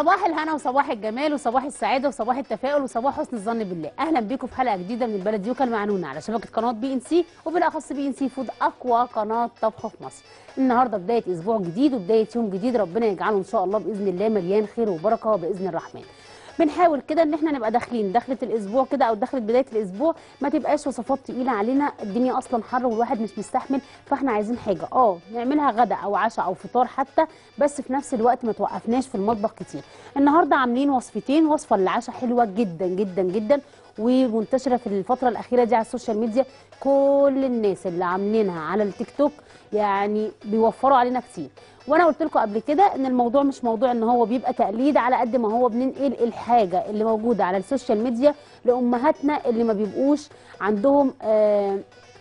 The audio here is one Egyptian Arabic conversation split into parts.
صباح الهنا وصباح الجمال وصباح السعاده وصباح التفاؤل وصباح حسن الظن بالله اهلا بيكم في حلقه جديده من البلد يوكا المعنونه على شبكه قناه بي ان سي وبالاخص بي ان سي فود اقوى قناه طبخ في مصر النهارده بدايه اسبوع جديد وبدايه يوم جديد ربنا يجعله ان شاء الله باذن الله مليان خير وبركه باذن الرحمن بنحاول كده ان احنا نبقى داخلين دخله الاسبوع كده او دخله بدايه الاسبوع ما تبقاش وصفات تقيله علينا الدنيا اصلا حر والواحد مش مستحمل فاحنا عايزين حاجه اه نعملها غدا او عشاء او فطار حتى بس في نفس الوقت ما توقفناش في المطبخ كتير النهارده عاملين وصفتين وصفه للعشاء حلوه جدا جدا جدا ومنتشره في الفتره الاخيره دي على السوشيال ميديا كل الناس اللي عاملينها على التيك توك يعني بيوفروا علينا كتير وانا قلت لكم قبل كده ان الموضوع مش موضوع ان هو بيبقى تقليد على قد ما هو بننقل الحاجه اللي موجوده على السوشيال ميديا لامهاتنا اللي ما بيبقوش عندهم آه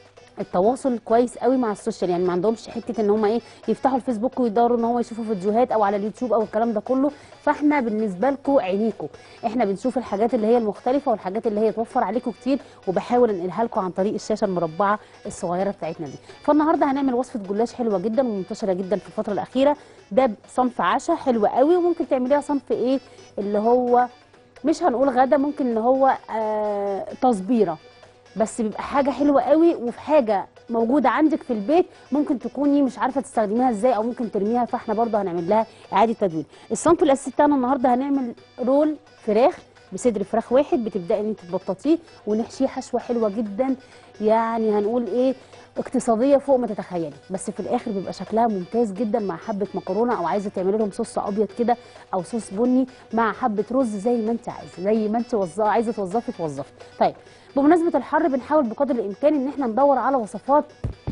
التواصل كويس قوي مع السوشيال يعني ما عندهمش حته ان هم ايه يفتحوا الفيسبوك ويدوروا ان هو يشوفوا فيديوهات او على اليوتيوب او الكلام ده كله فاحنا بالنسبه لكم عينيكم احنا بنشوف الحاجات اللي هي المختلفه والحاجات اللي هي توفر عليكم كتير وبحاول انقلها لكم عن طريق الشاشه المربعه الصغيره بتاعتنا دي فالنهارده هنعمل وصفه جلاش حلوه جدا ومنتشره جدا في الفتره الاخيره ده صنف عشاء حلو قوي وممكن تعمليها صنف ايه اللي هو مش هنقول غدا ممكن ان هو آه تصبيره بس بيبقى حاجه حلوه قوي وفي حاجه موجوده عندك في البيت ممكن تكوني مش عارفه تستخدميها ازاي او ممكن ترميها فاحنا برضه هنعمل لها اعاده تدوير الصنف الاساسي بتاعنا النهارده هنعمل رول فراخ بصدر فراخ واحد بتبداي ان انت تبططيه ونحشيه حشوه حلوه جدا يعني هنقول ايه اقتصاديه فوق ما تتخيلي بس في الاخر بيبقى شكلها ممتاز جدا مع حبه مكرونه او عايزه تعملي لهم صوص ابيض كده او صوص بني مع حبه رز زي ما انت عايزه زي ما انت وظ... عايزه توظفي توظفي طيب بمناسبه الحر بنحاول بقدر الامكان ان احنا ندور على وصفات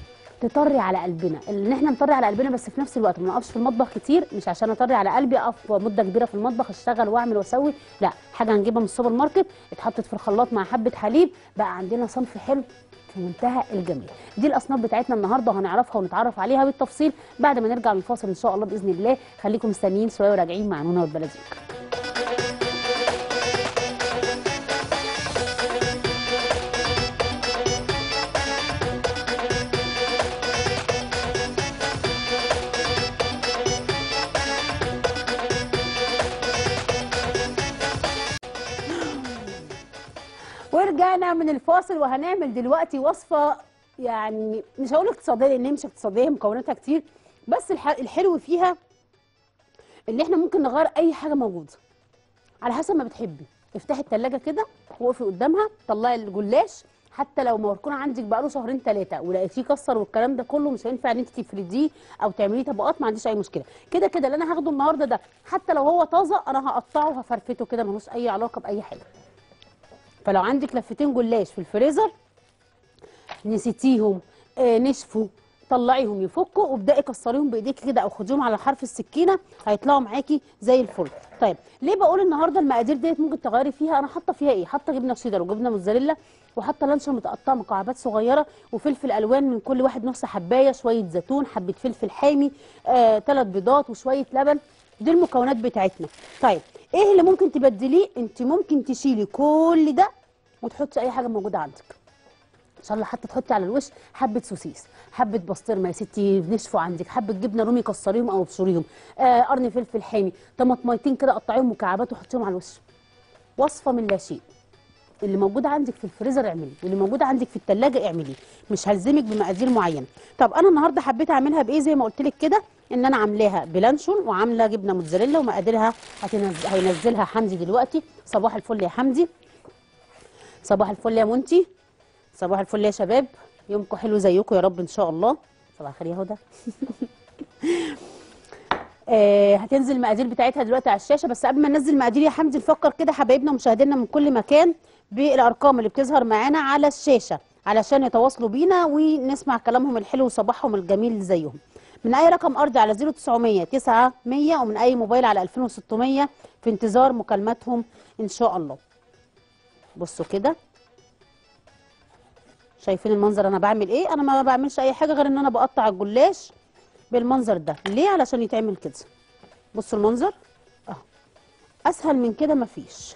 تطري على قلبنا ان احنا نطري على قلبنا بس في نفس الوقت ما نقفش في المطبخ كتير مش عشان اطري على قلبي اقف مده كبيره في المطبخ اشتغل واعمل واسوي لا حاجه هنجيبها من السوبر ماركت اتحطت في الخلاط مع حبه حليب بقى عندنا صنف حلو في منتهى الجمال دي الاصناف بتاعتنا النهارده وهنعرفها ونتعرف عليها بالتفصيل بعد ما نرجع من الفاصل ان شاء الله باذن الله خليكم مستنيين شويه وراجعين مع نونا والبلديك ورجعنا من الفاصل وهنعمل دلوقتي وصفه يعني مش هقول اقتصاديه لان هي مش اقتصاديه مكوناتها كتير بس الح- الحلو فيها ان احنا ممكن نغير اي حاجه موجوده على حسب ما بتحبي افتحي التلاجة كده وقفي قدامها طلعي الجلاش حتى لو مركون عندك بقاله شهرين ثلاثه ولقيتيه كسر والكلام ده كله مش هينفع ان انت تفرديه او تعمليه طبقات ما عنديش اي مشكله كده كده اللي انا هاخده النهارده ده حتى لو هو طازه انا هقطعه وهفرفته كده ملوش اي علاقه باي حاجه فلو عندك لفتين جلاش في الفريزر نسيتيهم آه نشفوا طلعيهم يفكوا وابداي كسريهم بايديكي كده او خديهم على حرف السكينه هيطلعوا معاكي زي الفل طيب ليه بقول النهارده المقادير ديت ممكن تغيري فيها انا حاطه فيها ايه حاطه جبنه شيدر وجبنه موتزاريلا وحاطه لانشون متقطعه مكعبات صغيره وفلفل الوان من كل واحد نص حبايه شويه زيتون حبه فلفل حامي ثلاث آه، بيضات وشويه لبن دي المكونات بتاعتنا طيب ايه اللي ممكن تبدليه انت ممكن تشيلي كل ده وتحطي اي حاجه موجوده عندك ان شاء الله حتى تحطي على الوش حبه سوسيس حبه بسطرمه يا ستي نشفوا عندك حبه جبنه رومي كسريهم او ابشريهم آه قرن فلفل حامي طماطميتين كده قطعيهم مكعبات وحطيهم على الوش وصفه من لا شيء اللي موجود عندك في الفريزر اعمليه واللي موجود عندك في الثلاجه اعمليه مش هلزمك بمقادير معينه طب انا النهارده حبيت اعملها بايه زي ما قلت لك كده ان انا عاملاها بلانشون وعامله جبنه موتزاريلا ومقاديرها هتنزل هينزلها حمدي دلوقتي صباح الفل يا حمدي صباح الفل يا منتي صباح الفل يا شباب يومكم حلو زيكم يا رب ان شاء الله صباح الخير يا هدى آه هتنزل المقادير بتاعتها دلوقتي على الشاشه بس قبل ما ننزل المقادير يا حمدي نفكر كده حبايبنا ومشاهدينا من كل مكان بالارقام اللي بتظهر معانا على الشاشه علشان يتواصلوا بينا ونسمع كلامهم الحلو وصباحهم الجميل زيهم من اي رقم ارضي على 0900 900 ومن اي موبايل على 2600 في انتظار مكالماتهم ان شاء الله بصوا كده شايفين المنظر انا بعمل ايه انا ما بعملش اي حاجه غير ان انا بقطع الجلاش بالمنظر ده ليه علشان يتعمل كده بصوا المنظر اهو اسهل من كده مفيش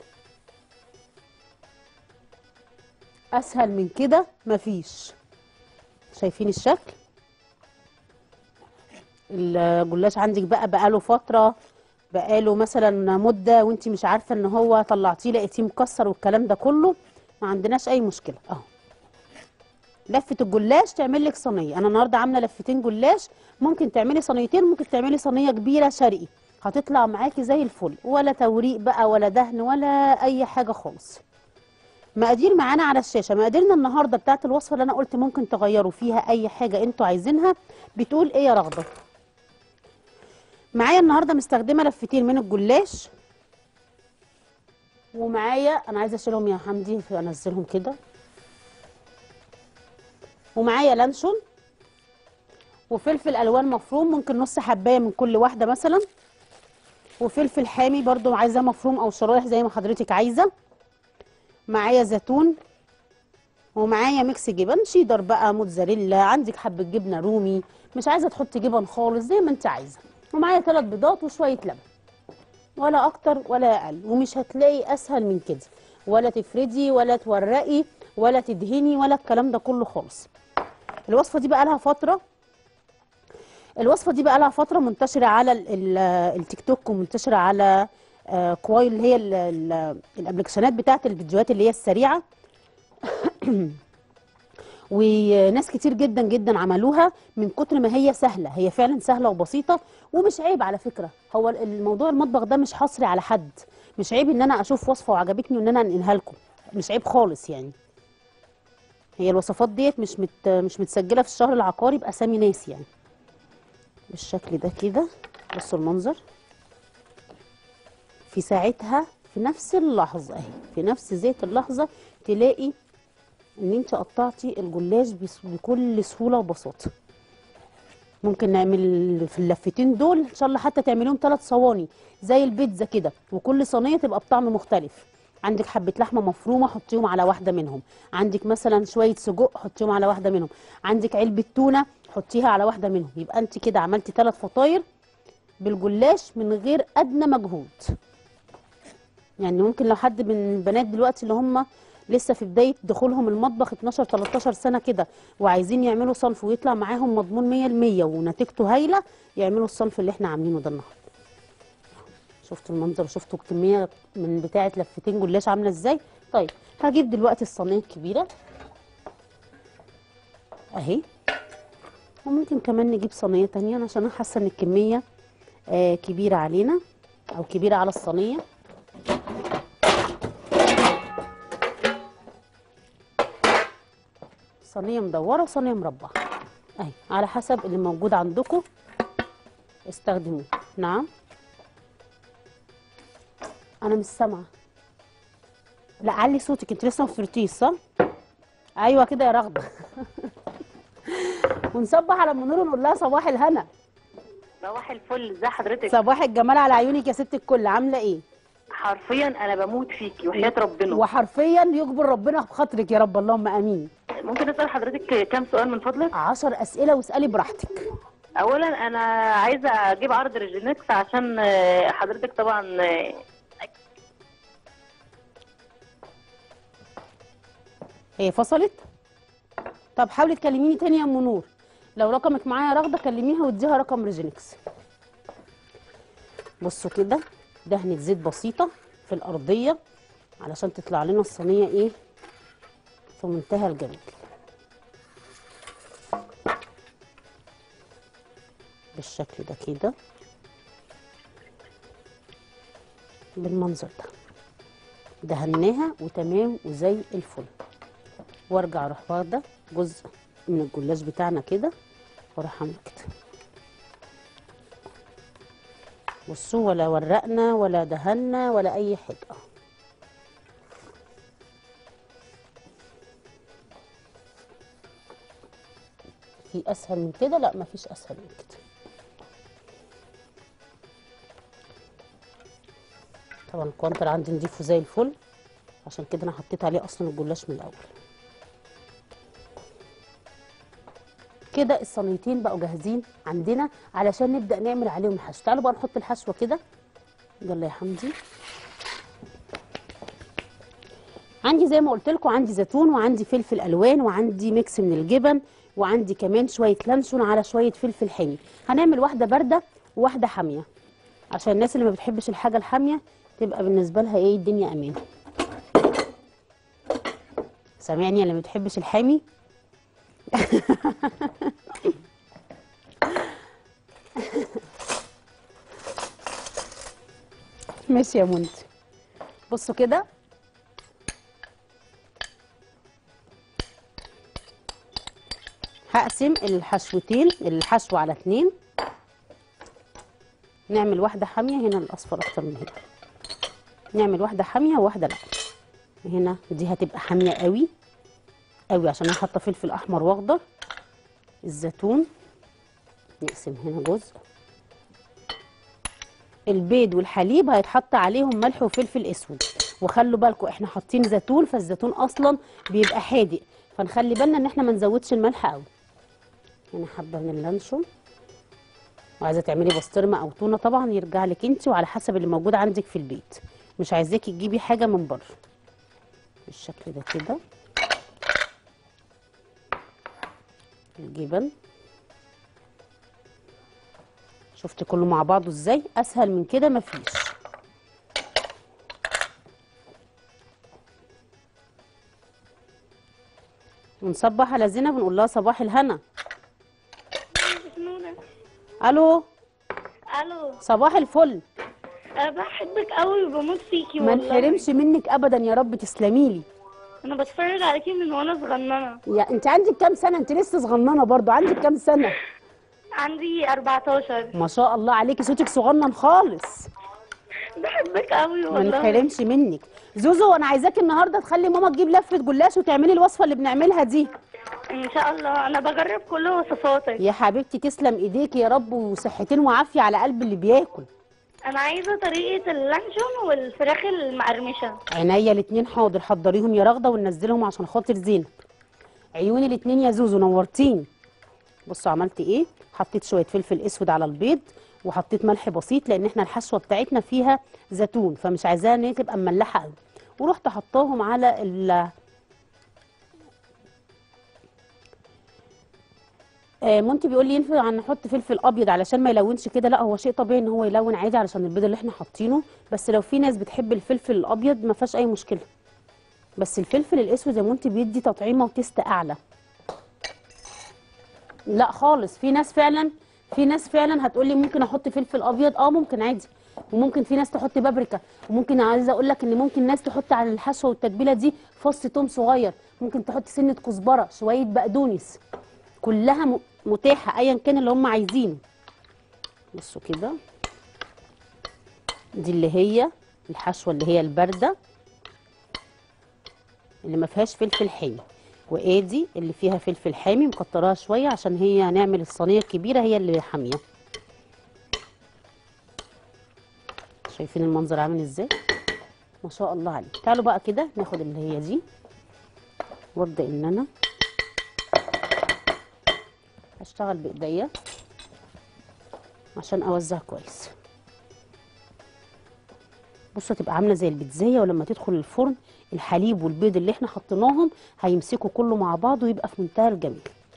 اسهل من كده مفيش شايفين الشكل الجلاش عندك بقى بقاله فتره بقاله مثلا مده وانت مش عارفه ان هو طلعتيه لقيتيه مكسر والكلام ده كله ما عندناش اي مشكله اهو لفه الجلاش تعمل لك صينيه انا النهارده عامله لفتين جلاش ممكن تعملي صينيتين ممكن تعملي صينيه كبيره شرقي هتطلع معاكي زي الفل ولا توريق بقى ولا دهن ولا اي حاجه خالص مقادير معانا على الشاشه مقاديرنا النهارده بتاعت الوصفه اللي انا قلت ممكن تغيروا فيها اي حاجه انتوا عايزينها بتقول ايه يا رغده معايا النهارده مستخدمه لفتين من الجلاش ومعايا انا عايزه اشيلهم يا حمدي انزلهم كده ومعايا لانشون وفلفل الوان مفروم ممكن نص حبايه من كل واحده مثلا وفلفل حامي برضو عايزاه مفروم او شرايح زي ما حضرتك عايزه معايا زيتون ومعايا ميكس جبن شيدر بقى موتزاريلا عندك حبه جبنه رومي مش عايزه تحطي جبن خالص زي ما انت عايزه ومعايا ثلاث بيضات وشويه لبن ولا اكتر ولا اقل ومش هتلاقي اسهل من كده ولا تفردي ولا تورقي ولا تدهني ولا الكلام ده كله خالص الوصفه دي بقى لها فتره الوصفه دي بقى لها فتره منتشره على ال- ال- التيك توك ومنتشره على آه، كواي اللي هي ال- ال- الابلكيشنات بتاعت الفيديوهات اللي هي السريعه وناس كتير جدا جدا عملوها من كتر ما هي سهله هي فعلا سهله وبسيطه ومش عيب على فكره هو الموضوع المطبخ ده مش حصري على حد مش عيب ان انا اشوف وصفه وعجبتني وان انا انقلها لكم مش عيب خالص يعني هي الوصفات ديت مش مت مش متسجله في الشهر العقاري باسامي ناس يعني بالشكل ده كده بصوا المنظر في ساعتها في نفس اللحظه اهي في نفس ذات اللحظه تلاقي ان انت قطعتي الجلاش بس- بكل سهوله وبساطه ممكن نعمل في اللفتين دول ان شاء الله حتى تعمليهم ثلاث صواني زي البيتزا كده وكل صينيه تبقى بطعم مختلف عندك حبه لحمه مفرومه حطيهم على واحده منهم عندك مثلا شويه سجق حطيهم على واحده منهم عندك علبه تونه حطيها على واحده منهم يبقى انت كده عملتي ثلاث فطاير بالجلاش من غير ادنى مجهود يعني ممكن لو حد من البنات دلوقتي اللي هم لسه في بدايه دخولهم المطبخ 12 13 سنه كده وعايزين يعملوا صنف ويطلع معاهم مضمون 100% ونتيجته هايله يعملوا الصنف اللي احنا عاملينه ده النهارده شفتوا المنظر وشفتوا الكميه من بتاعه لفتين جلاش عامله ازاي طيب هجيب دلوقتي الصينيه الكبيره اهي وممكن كمان نجيب صينيه تانية عشان انا حاسه ان الكميه آه كبيره علينا او كبيره على الصينيه صينيه مدوره وصينيه مربعه اهي على حسب اللي موجود عندكم استخدموه نعم انا مش سامعه لا علي صوتك انت لسه ما فطرتيش صح ايوه كده يا رغده ونصبح على ام نور ونقول لها صباح الهنا صباح الفل ازي حضرتك صباح الجمال على عيونك يا ست الكل عامله ايه حرفيا انا بموت فيكي وحياه ربنا وحرفيا يجبر ربنا بخاطرك يا رب اللهم امين ممكن اسال حضرتك كام سؤال من فضلك عشر اسئله واسالي براحتك اولا انا عايزه اجيب عرض ريجينكس عشان آه، حضرتك طبعا آه، هي فصلت طب حاولي تكلميني تاني يا ام نور لو رقمك معايا رغده كلميها واديها رقم ريجينكس بصوا كده دهنه زيت بسيطه في الارضيه علشان تطلع لنا الصينيه ايه في منتهى الجمال بالشكل ده كده بالمنظر ده دهناها وتمام وزي الفل وارجع اروح واخده جزء من الجلاش بتاعنا كده واروح عامله كده بصوا ولا ورقنا ولا دهنا ولا اي حاجه اهو في اسهل من كده لا مفيش اسهل من كده طبعا الكوانتر عندي نضيفه زي الفل عشان كده انا حطيت عليه اصلا الجلاش من الاول كده الصينيتين بقوا جاهزين عندنا علشان نبدا نعمل عليهم الحشو تعالوا بقى نحط الحشوه كده يلا يا حمدي عندي زي ما قلت لكم عندي زيتون وعندي فلفل الوان وعندي ميكس من الجبن وعندي كمان شويه لانشون على شويه فلفل حامي هنعمل واحده بارده وواحده حاميه عشان الناس اللي ما بتحبش الحاجه الحاميه تبقى بالنسبه لها ايه الدنيا امان سامعني اللي ما بتحبش الحامي ماشي يا منت بصوا كده هقسم الحشوتين الحشو على اتنين نعمل واحدة حامية هنا الأصفر أكتر من هنا نعمل واحدة حامية وواحدة لأ هنا دي هتبقى حامية قوي قوي عشان أنا حاطة فلفل أحمر وأخضر الزيتون نقسم هنا جزء البيض والحليب هيتحط عليهم ملح وفلفل اسود وخلوا بالكم احنا حاطين زيتون فالزيتون اصلا بيبقى حادق فنخلي بالنا ان احنا ما نزودش الملح قوي هنا حبه من اللانشون وعايزه تعملي بسطرمه او تونه طبعا يرجع لك انت وعلى حسب اللي موجود عندك في البيت مش عايزاكي تجيبي حاجه من بره بالشكل ده كده الجبن شفت كله مع بعضه ازاي اسهل من كده مفيش ونصبح على زينب ونقول لها صباح الهنا نونة الو الو صباح الفل انا بحبك قوي وبموت فيكي ما والله نحرمش منك ابدا يا رب تسلمي لي انا بتفرج عليكي من وانا صغننه يا انت عندك كام سنه انت لسه صغننه برضو عندك كام سنه عندي 14 ما شاء الله عليكي صوتك صغنن خالص بحبك قوي ما والله نحرمش منك زوزو انا عايزاكي النهارده تخلي ماما تجيب لفه جلاش وتعملي الوصفه اللي بنعملها دي ان شاء الله انا بجرب كل وصفاتك يا حبيبتي تسلم ايديك يا رب وصحتين وعافيه على قلب اللي بياكل انا عايزه طريقه اللانشون والفراخ المقرمشه عينيا الاتنين حاضر حضريهم يا رغده وننزلهم عشان خاطر زينب عيوني الاتنين يا زوزو نورتيني بصوا عملت ايه حطيت شويه فلفل اسود على البيض وحطيت ملح بسيط لان احنا الحشوه بتاعتنا فيها زيتون فمش عايزاها ان هي تبقى مملحه قوي ورحت حطاهم على ال آه، مونتي بيقول لي ينفع نحط فلفل ابيض علشان ما يلونش كده لا هو شيء طبيعي ان هو يلون عادي علشان البيض اللي احنا حاطينه بس لو في ناس بتحب الفلفل الابيض ما فيهاش اي مشكله بس الفلفل الاسود يا مونتي بيدي تطعيمه وتست اعلى لا خالص في ناس فعلا في ناس فعلا هتقول لي ممكن احط فلفل ابيض اه ممكن عادي وممكن في ناس تحط بابريكا وممكن عايزه اقول لك ان ممكن ناس تحط على الحشوه والتتبيله دي فص توم صغير ممكن تحط سنه كزبره شويه بقدونس كلها م- متاحه ايا كان اللي هم عايزينه بصوا كده دي اللي هي الحشوه اللي هي البارده اللي ما فيهاش فلفل حامي وادي اللي فيها فلفل حامي مكتراها شويه عشان هي هنعمل الصينيه الكبيره هي اللي حاميه شايفين المنظر عامل ازاي ما شاء الله عليه تعالوا بقى كده ناخد اللي هي دي وابدا ان انا هشتغل بايديا عشان اوزع كويس بصوا تبقى عامله زي البيتزايه ولما تدخل الفرن الحليب والبيض اللي احنا حطيناهم هيمسكوا كله مع بعض ويبقى في منتهى الجمال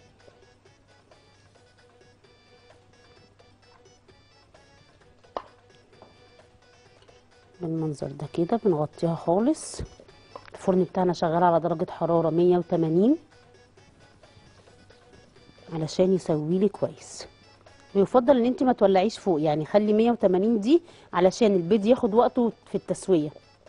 بالمنظر ده كده بنغطيها خالص الفرن بتاعنا شغال على درجة حرارة 180 علشان يسوي لي كويس ويفضل ان انت ما تولعيش فوق يعني خلي 180 دي علشان البيض ياخد وقته في التسويه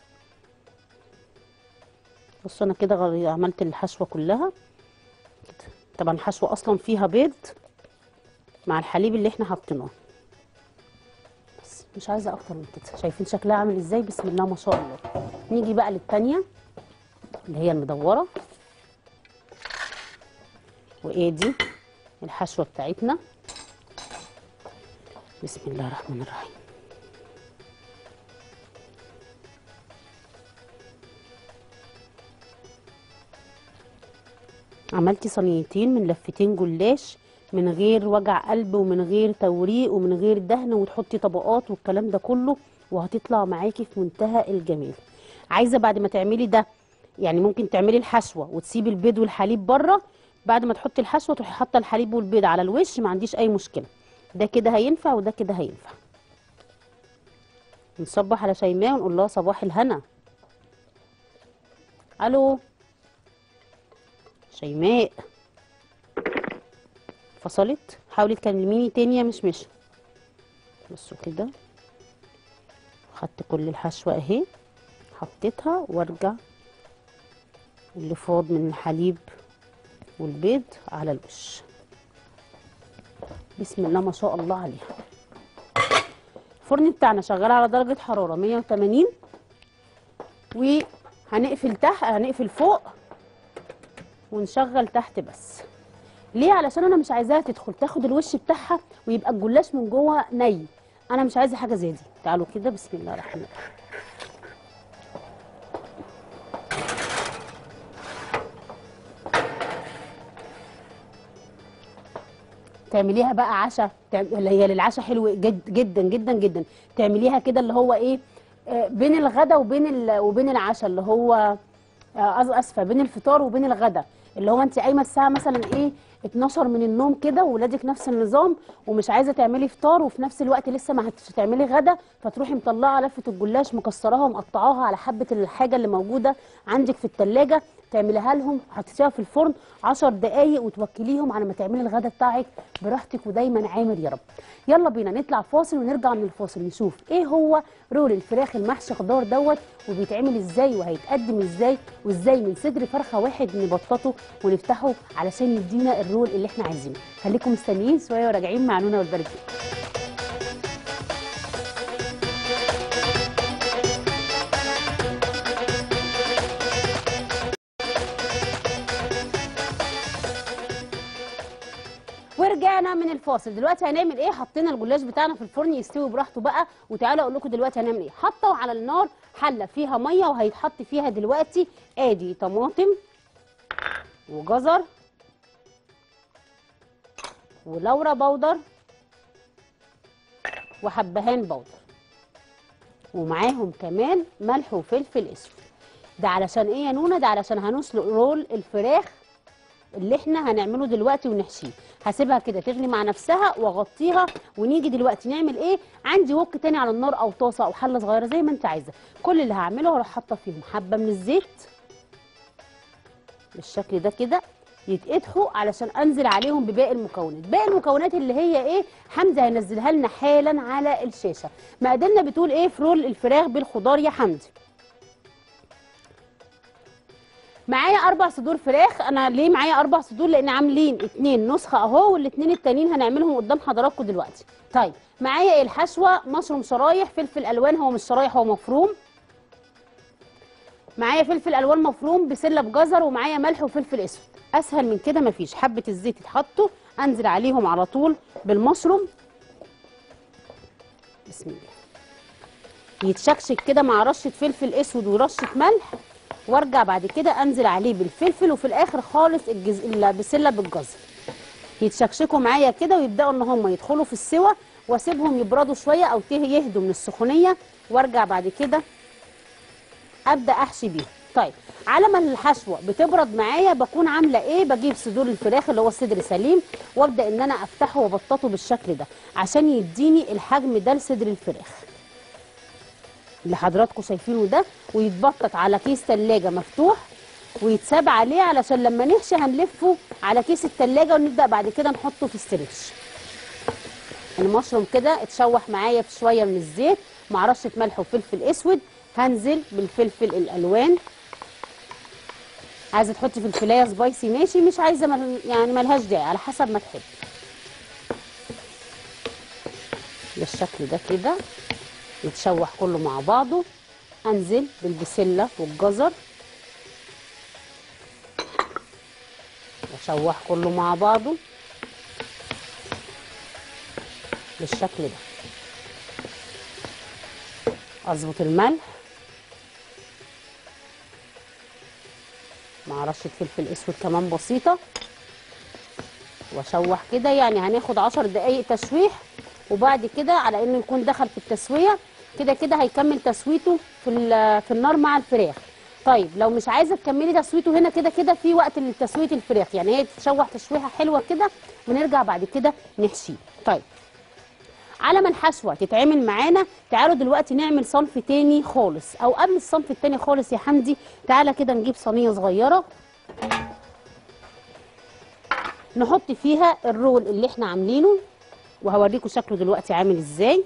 بصوا انا كده غر- عملت الحشوه كلها كده. طبعا الحشوه اصلا فيها بيض مع الحليب اللي احنا حاطيناه بس مش عايزه اكتر من كده شايفين شكلها عامل ازاي بسم الله ما شاء الله نيجي بقى للتانيه اللي هي المدوره وايه دي الحشوه بتاعتنا بسم الله الرحمن الرحيم عملتي صينيتين من لفتين جلاش من غير وجع قلب ومن غير توريق ومن غير دهن وتحطي طبقات والكلام ده كله وهتطلع معاكي في منتهى الجمال عايزه بعد ما تعملي ده يعني ممكن تعملي الحشوه وتسيبي البيض والحليب بره بعد ما تحطي الحشوه تروحي حاطه الحليب والبيض على الوش ما عنديش اي مشكله ده كده هينفع وده كده هينفع نصبح على شيماء ونقول لها صباح الهنا الو شيماء فصلت حاولي تكلميني تاني يا مشمش بصوا كده خدت كل الحشوة اهي حطيتها وارجع اللي فاض من الحليب والبيض على الوش بسم الله ما شاء الله عليها الفرن بتاعنا شغال على درجة حرارة 180 وهنقفل تحت هنقفل فوق ونشغل تحت بس ليه علشان انا مش عايزاها تدخل تاخد الوش بتاعها ويبقى الجلاش من جوه ني انا مش عايزه حاجه زي دي تعالوا كده بسم الله الرحمن الرحيم تعمليها بقى عشاء تعم- اللي هي للعشاء حلو جد جدا جدا جدا تعمليها كده اللي هو ايه آه، بين الغدا وبين ال- وبين العشاء اللي هو آه، أز- اسفه بين الفطار وبين الغدا اللي هو انت قايمه الساعه مثلا ايه 12 من النوم كده وولادك نفس النظام ومش عايزه تعملي فطار وفي نفس الوقت لسه ما هتعملي غدا فتروحي مطلعه لفه الجلاش مكسراها ومقطعاها على حبه الحاجه اللي موجوده عندك في التلاجة تعمليها لهم حطيتيها في الفرن 10 دقايق وتوكليهم على ما تعملي الغدا بتاعك براحتك ودايما عامر يا رب يلا بينا نطلع فاصل ونرجع من الفاصل نشوف ايه هو رول الفراخ المحشي خضار دوت وبيتعمل ازاي وهيتقدم ازاي وازاي من صدر فرخه واحد نبططه ونفتحه علشان يدينا الرول اللي احنا عايزينه خليكم مستنيين شويه وراجعين مع نونا والبرد ورجعنا من الفاصل دلوقتي هنعمل ايه حطينا الجلاش بتاعنا في الفرن يستوي براحته بقى وتعالوا اقول لكم دلوقتي هنعمل ايه حاطه على النار حله فيها ميه وهيتحط فيها دلوقتي ادي طماطم وجزر ولورا بودر وحبهان بودر ومعاهم كمان ملح وفلفل اسود ده علشان ايه يا نونا ده علشان هنسلق رول الفراخ اللي احنا هنعمله دلوقتي ونحشيه هسيبها كده تغلي مع نفسها واغطيها ونيجي دلوقتي نعمل ايه عندي وك تاني على النار او طاسه او حله صغيره زي ما انت عايزه كل اللي هعمله هروح حاطه فيهم حبه من الزيت بالشكل ده كده يتقدحوا علشان انزل عليهم بباقي المكونات باقي المكونات اللي هي ايه حمزه هينزلها لنا حالا على الشاشه مقاديرنا بتقول ايه في رول الفراخ بالخضار يا حمدي معايا اربع صدور فراخ انا ليه معايا اربع صدور لان عاملين اتنين نسخه اهو والاتنين التانيين هنعملهم قدام حضراتكم دلوقتي طيب معايا ايه الحشوه مشروم شرايح فلفل الوان هو مش شرايح هو مفروم معايا فلفل الوان مفروم بسله بجزر ومعايا ملح وفلفل اسود اسهل من كده مفيش حبه الزيت يتحطوا انزل عليهم على طول بالمشروم بسم الله يتشكشك كده مع رشه فلفل اسود ورشه ملح وارجع بعد كده انزل عليه بالفلفل وفي الاخر خالص الجز... البسله بالجزر يتشكشكوا معايا كده ويبداوا ان هم يدخلوا في السوى واسيبهم يبردوا شويه او ته- يهدوا من السخونيه وارجع بعد كده ابدا احشي بيهم طيب على ما الحشوه بتبرد معايا بكون عامله ايه بجيب صدور الفراخ اللي هو الصدر سليم وابدا ان انا افتحه وابططه بالشكل ده عشان يديني الحجم ده لصدر الفراخ اللي حضراتكم شايفينه ده ويتبطط على كيس ثلاجه مفتوح ويتساب عليه علشان لما نحشي هنلفه على كيس الثلاجه ونبدا بعد كده نحطه في الستريتش المشروم كده اتشوح معايا بشويه من الزيت مع رشه ملح وفلفل اسود هنزل بالفلفل الالوان عايزه تحطي فلفلايه سبايسي ماشي مش عايزه مل... يعني ملهاش داعي على حسب ما تحبي بالشكل ده كده يتشوح كله مع بعضه انزل بالبسله والجزر واشوح كله مع بعضه بالشكل ده اظبط الملح مع رشه فلفل اسود كمان بسيطه واشوح كده يعني هناخد عشر دقايق تشويح وبعد كده على انه يكون دخل في التسويه كده كده هيكمل تسويته في ال- في النار مع الفراخ طيب لو مش عايزه تكملي تسويته هنا كده كده في وقت لتسويه الفراخ يعني هي تتشوح تشويحه حلوه كده ونرجع بعد كده نحشيه طيب على ما الحشوه تتعمل معانا تعالوا دلوقتي نعمل صنف تاني خالص او قبل الصنف التاني خالص يا حمدي تعالى كده نجيب صينيه صغيره نحط فيها الرول اللي احنا عاملينه وهوريكم شكله دلوقتي عامل ازاي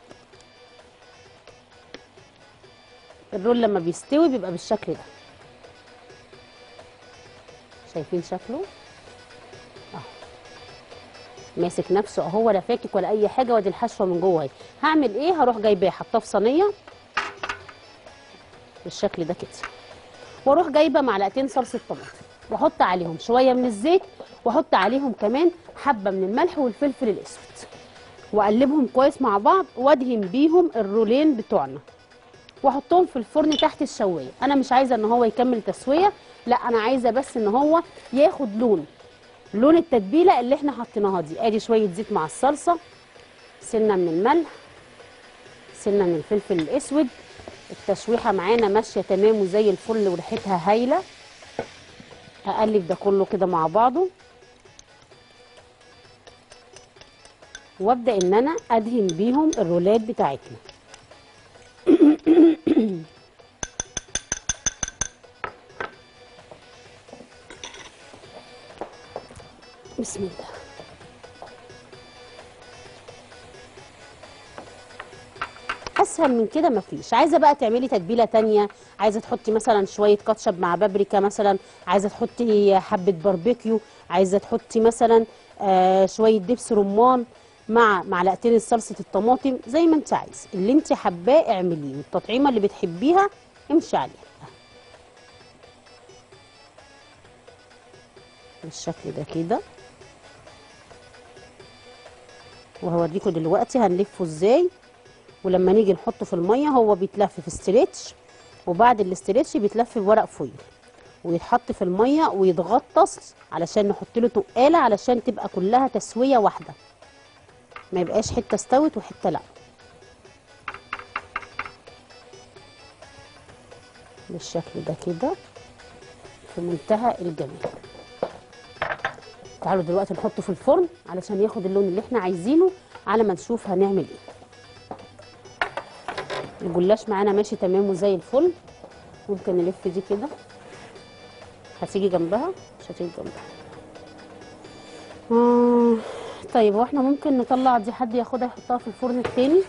الرول لما بيستوي بيبقى بالشكل ده شايفين شكله اهو ماسك نفسه اهو ولا فاكك ولا اي حاجه وادي الحشوه من جوه اهي هعمل ايه هروح جايباه حطاه في صينيه بالشكل ده كده واروح جايبه معلقتين صلصه طماطم واحط عليهم شويه من الزيت واحط عليهم كمان حبه من الملح والفلفل الاسود واقلبهم كويس مع بعض وادهن بيهم الرولين بتوعنا واحطهم في الفرن تحت الشوايه انا مش عايزه ان هو يكمل تسويه لا انا عايزه بس ان هو ياخد لون لون التتبيله اللي احنا حطيناها دي ادي شويه زيت مع الصلصه سنه من الملح سنه من الفلفل الاسود التشويحه معانا ماشيه تمام وزي الفل وريحتها هايله هقلب ده كله كده مع بعضه وابدا ان انا ادهن بيهم الرولات بتاعتنا بسم الله اسهل من كده مفيش عايزه بقى تعملي تتبيله تانية عايزه تحطي مثلا شويه كاتشب مع بابريكا مثلا عايزه تحطي حبه باربيكيو عايزه تحطي مثلا آه شويه دبس رمان مع معلقتين صلصه الطماطم زي ما انت عايز اللي انت حباه اعمليه والتطعيمه اللي بتحبيها امشي عليها بالشكل ده كده وهوريكم دلوقتي هنلفه ازاي ولما نيجي نحطه في الميه هو بيتلف في استريتش وبعد الاستريتش بيتلف بورق فويل ويتحط في الميه ويتغطس علشان نحط له تقاله علشان تبقى كلها تسويه واحده ما يبقاش حته استوت وحته لا بالشكل ده كده في منتهى الجمال تعالوا دلوقتي نحطه في الفرن علشان ياخد اللون اللي احنا عايزينه على ما نشوف هنعمل ايه الجلاش معانا ماشي تمام وزي الفل ممكن نلف دي كده هتيجي جنبها مش هتيجي جنبها آه طيب هو احنا ممكن نطلع دي حد ياخدها يحطها في الفرن التاني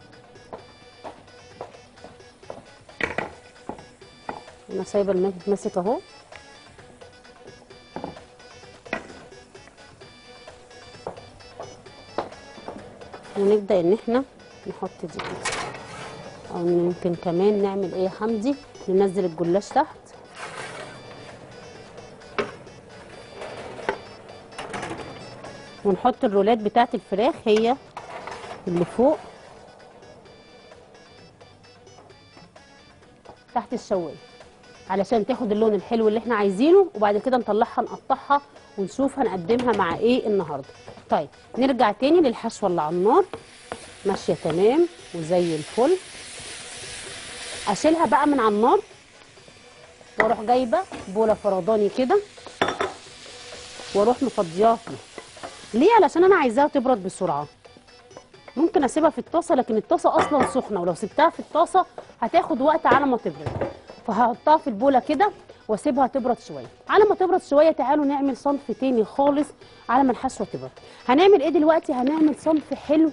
انا سايبه الماء ماسك اهو ونبدا ان احنا نحط دي كده او ممكن كمان نعمل ايه يا حمدي ننزل الجلاش تحت ونحط الرولات بتاعت الفراخ هي اللي فوق تحت الشوايه علشان تاخد اللون الحلو اللي احنا عايزينه وبعد كده نطلعها نقطعها ونشوف هنقدمها مع ايه النهارده طيب نرجع تاني للحشوه اللي على النار ماشيه تمام وزي الفل اشيلها بقى من على النار واروح جايبه بوله فرداني كده واروح مفضياها فيها ليه علشان انا عايزاها تبرد بسرعه ممكن اسيبها في الطاسه لكن الطاسه اصلا سخنه ولو سبتها في الطاسه هتاخد وقت على ما تبرد فهحطها في البوله كده واسيبها تبرد شويه على ما تبرد شويه تعالوا نعمل صنف تاني خالص على ما الحشوه تبرد هنعمل ايه دلوقتي هنعمل صنف حلو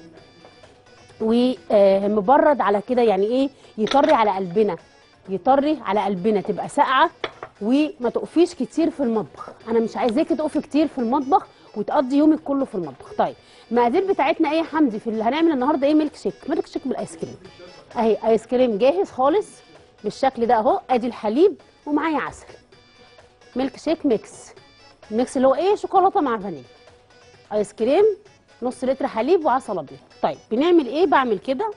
ومبرد على كده يعني ايه يطري على قلبنا يطري على قلبنا تبقى ساقعه وما تقفيش كتير في المطبخ انا مش عايزاكي تقفي كتير في المطبخ وتقضي يومك كله في المطبخ طيب المقادير بتاعتنا ايه يا حمدي في اللي هنعمل النهارده ايه ميلك شيك ميلك شيك بالايس كريم اهي ايس كريم جاهز خالص بالشكل ده اهو ادي الحليب ومعايا عسل ميلك شيك ميكس ميكس اللي هو ايه شوكولاته مع فانيليا ايس كريم نص لتر حليب وعسل ابيض طيب بنعمل ايه بعمل كده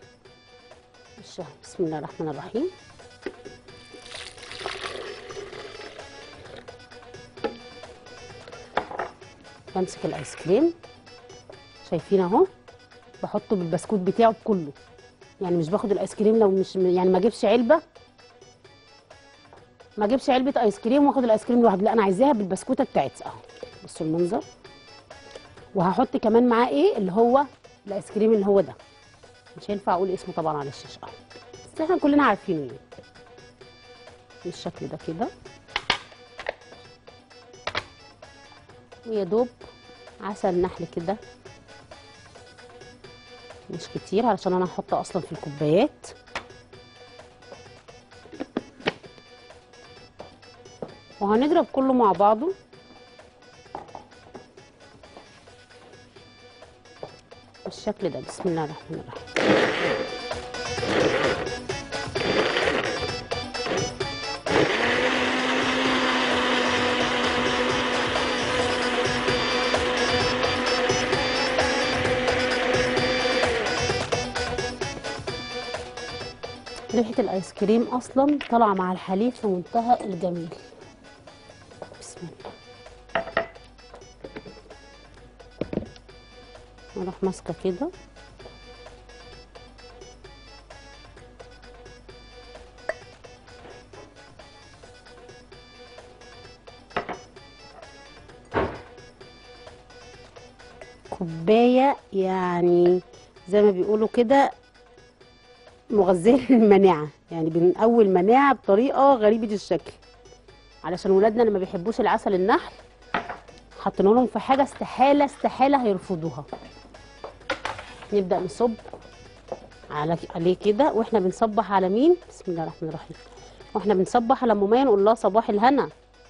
بسم الله الرحمن الرحيم بمسك الايس كريم شايفين اهو بحطه بالبسكوت بتاعه كله يعني مش باخد الايس كريم لو مش يعني ما اجيبش علبه ما اجيبش علبه ايس كريم واخد الايس كريم لوحده لا انا عايزاها بالبسكوته بتاعتها اهو بصوا المنظر وهحط كمان معاه ايه اللي هو الايس كريم اللي هو ده مش هينفع اقول اسمه طبعا على الشاشه اه بس احنا كلنا عارفينه يعني بالشكل ده كده ويا دوب عسل نحل كده مش كتير علشان انا هحطه اصلا في الكوبايات وهنضرب كله مع بعضه بالشكل ده بسم الله الرحمن الرحيم ريحة الآيس كريم أصلا طالعة مع الحليب في منتهى الجميل بسم الله اروح ماسكه كده كوبايه يعني زي ما بيقولوا كده مغذيه للمناعه يعني بنقوي المناعه بطريقه غريبه الشكل علشان ولادنا اللي ما بيحبوش العسل النحل حاطين لهم في حاجه استحاله استحاله هيرفضوها نبدا نصب على عليه كده واحنا بنصبح على مين بسم الله الرحمن الرحيم واحنا بنصبح على ام مية نقول لها صباح الهنا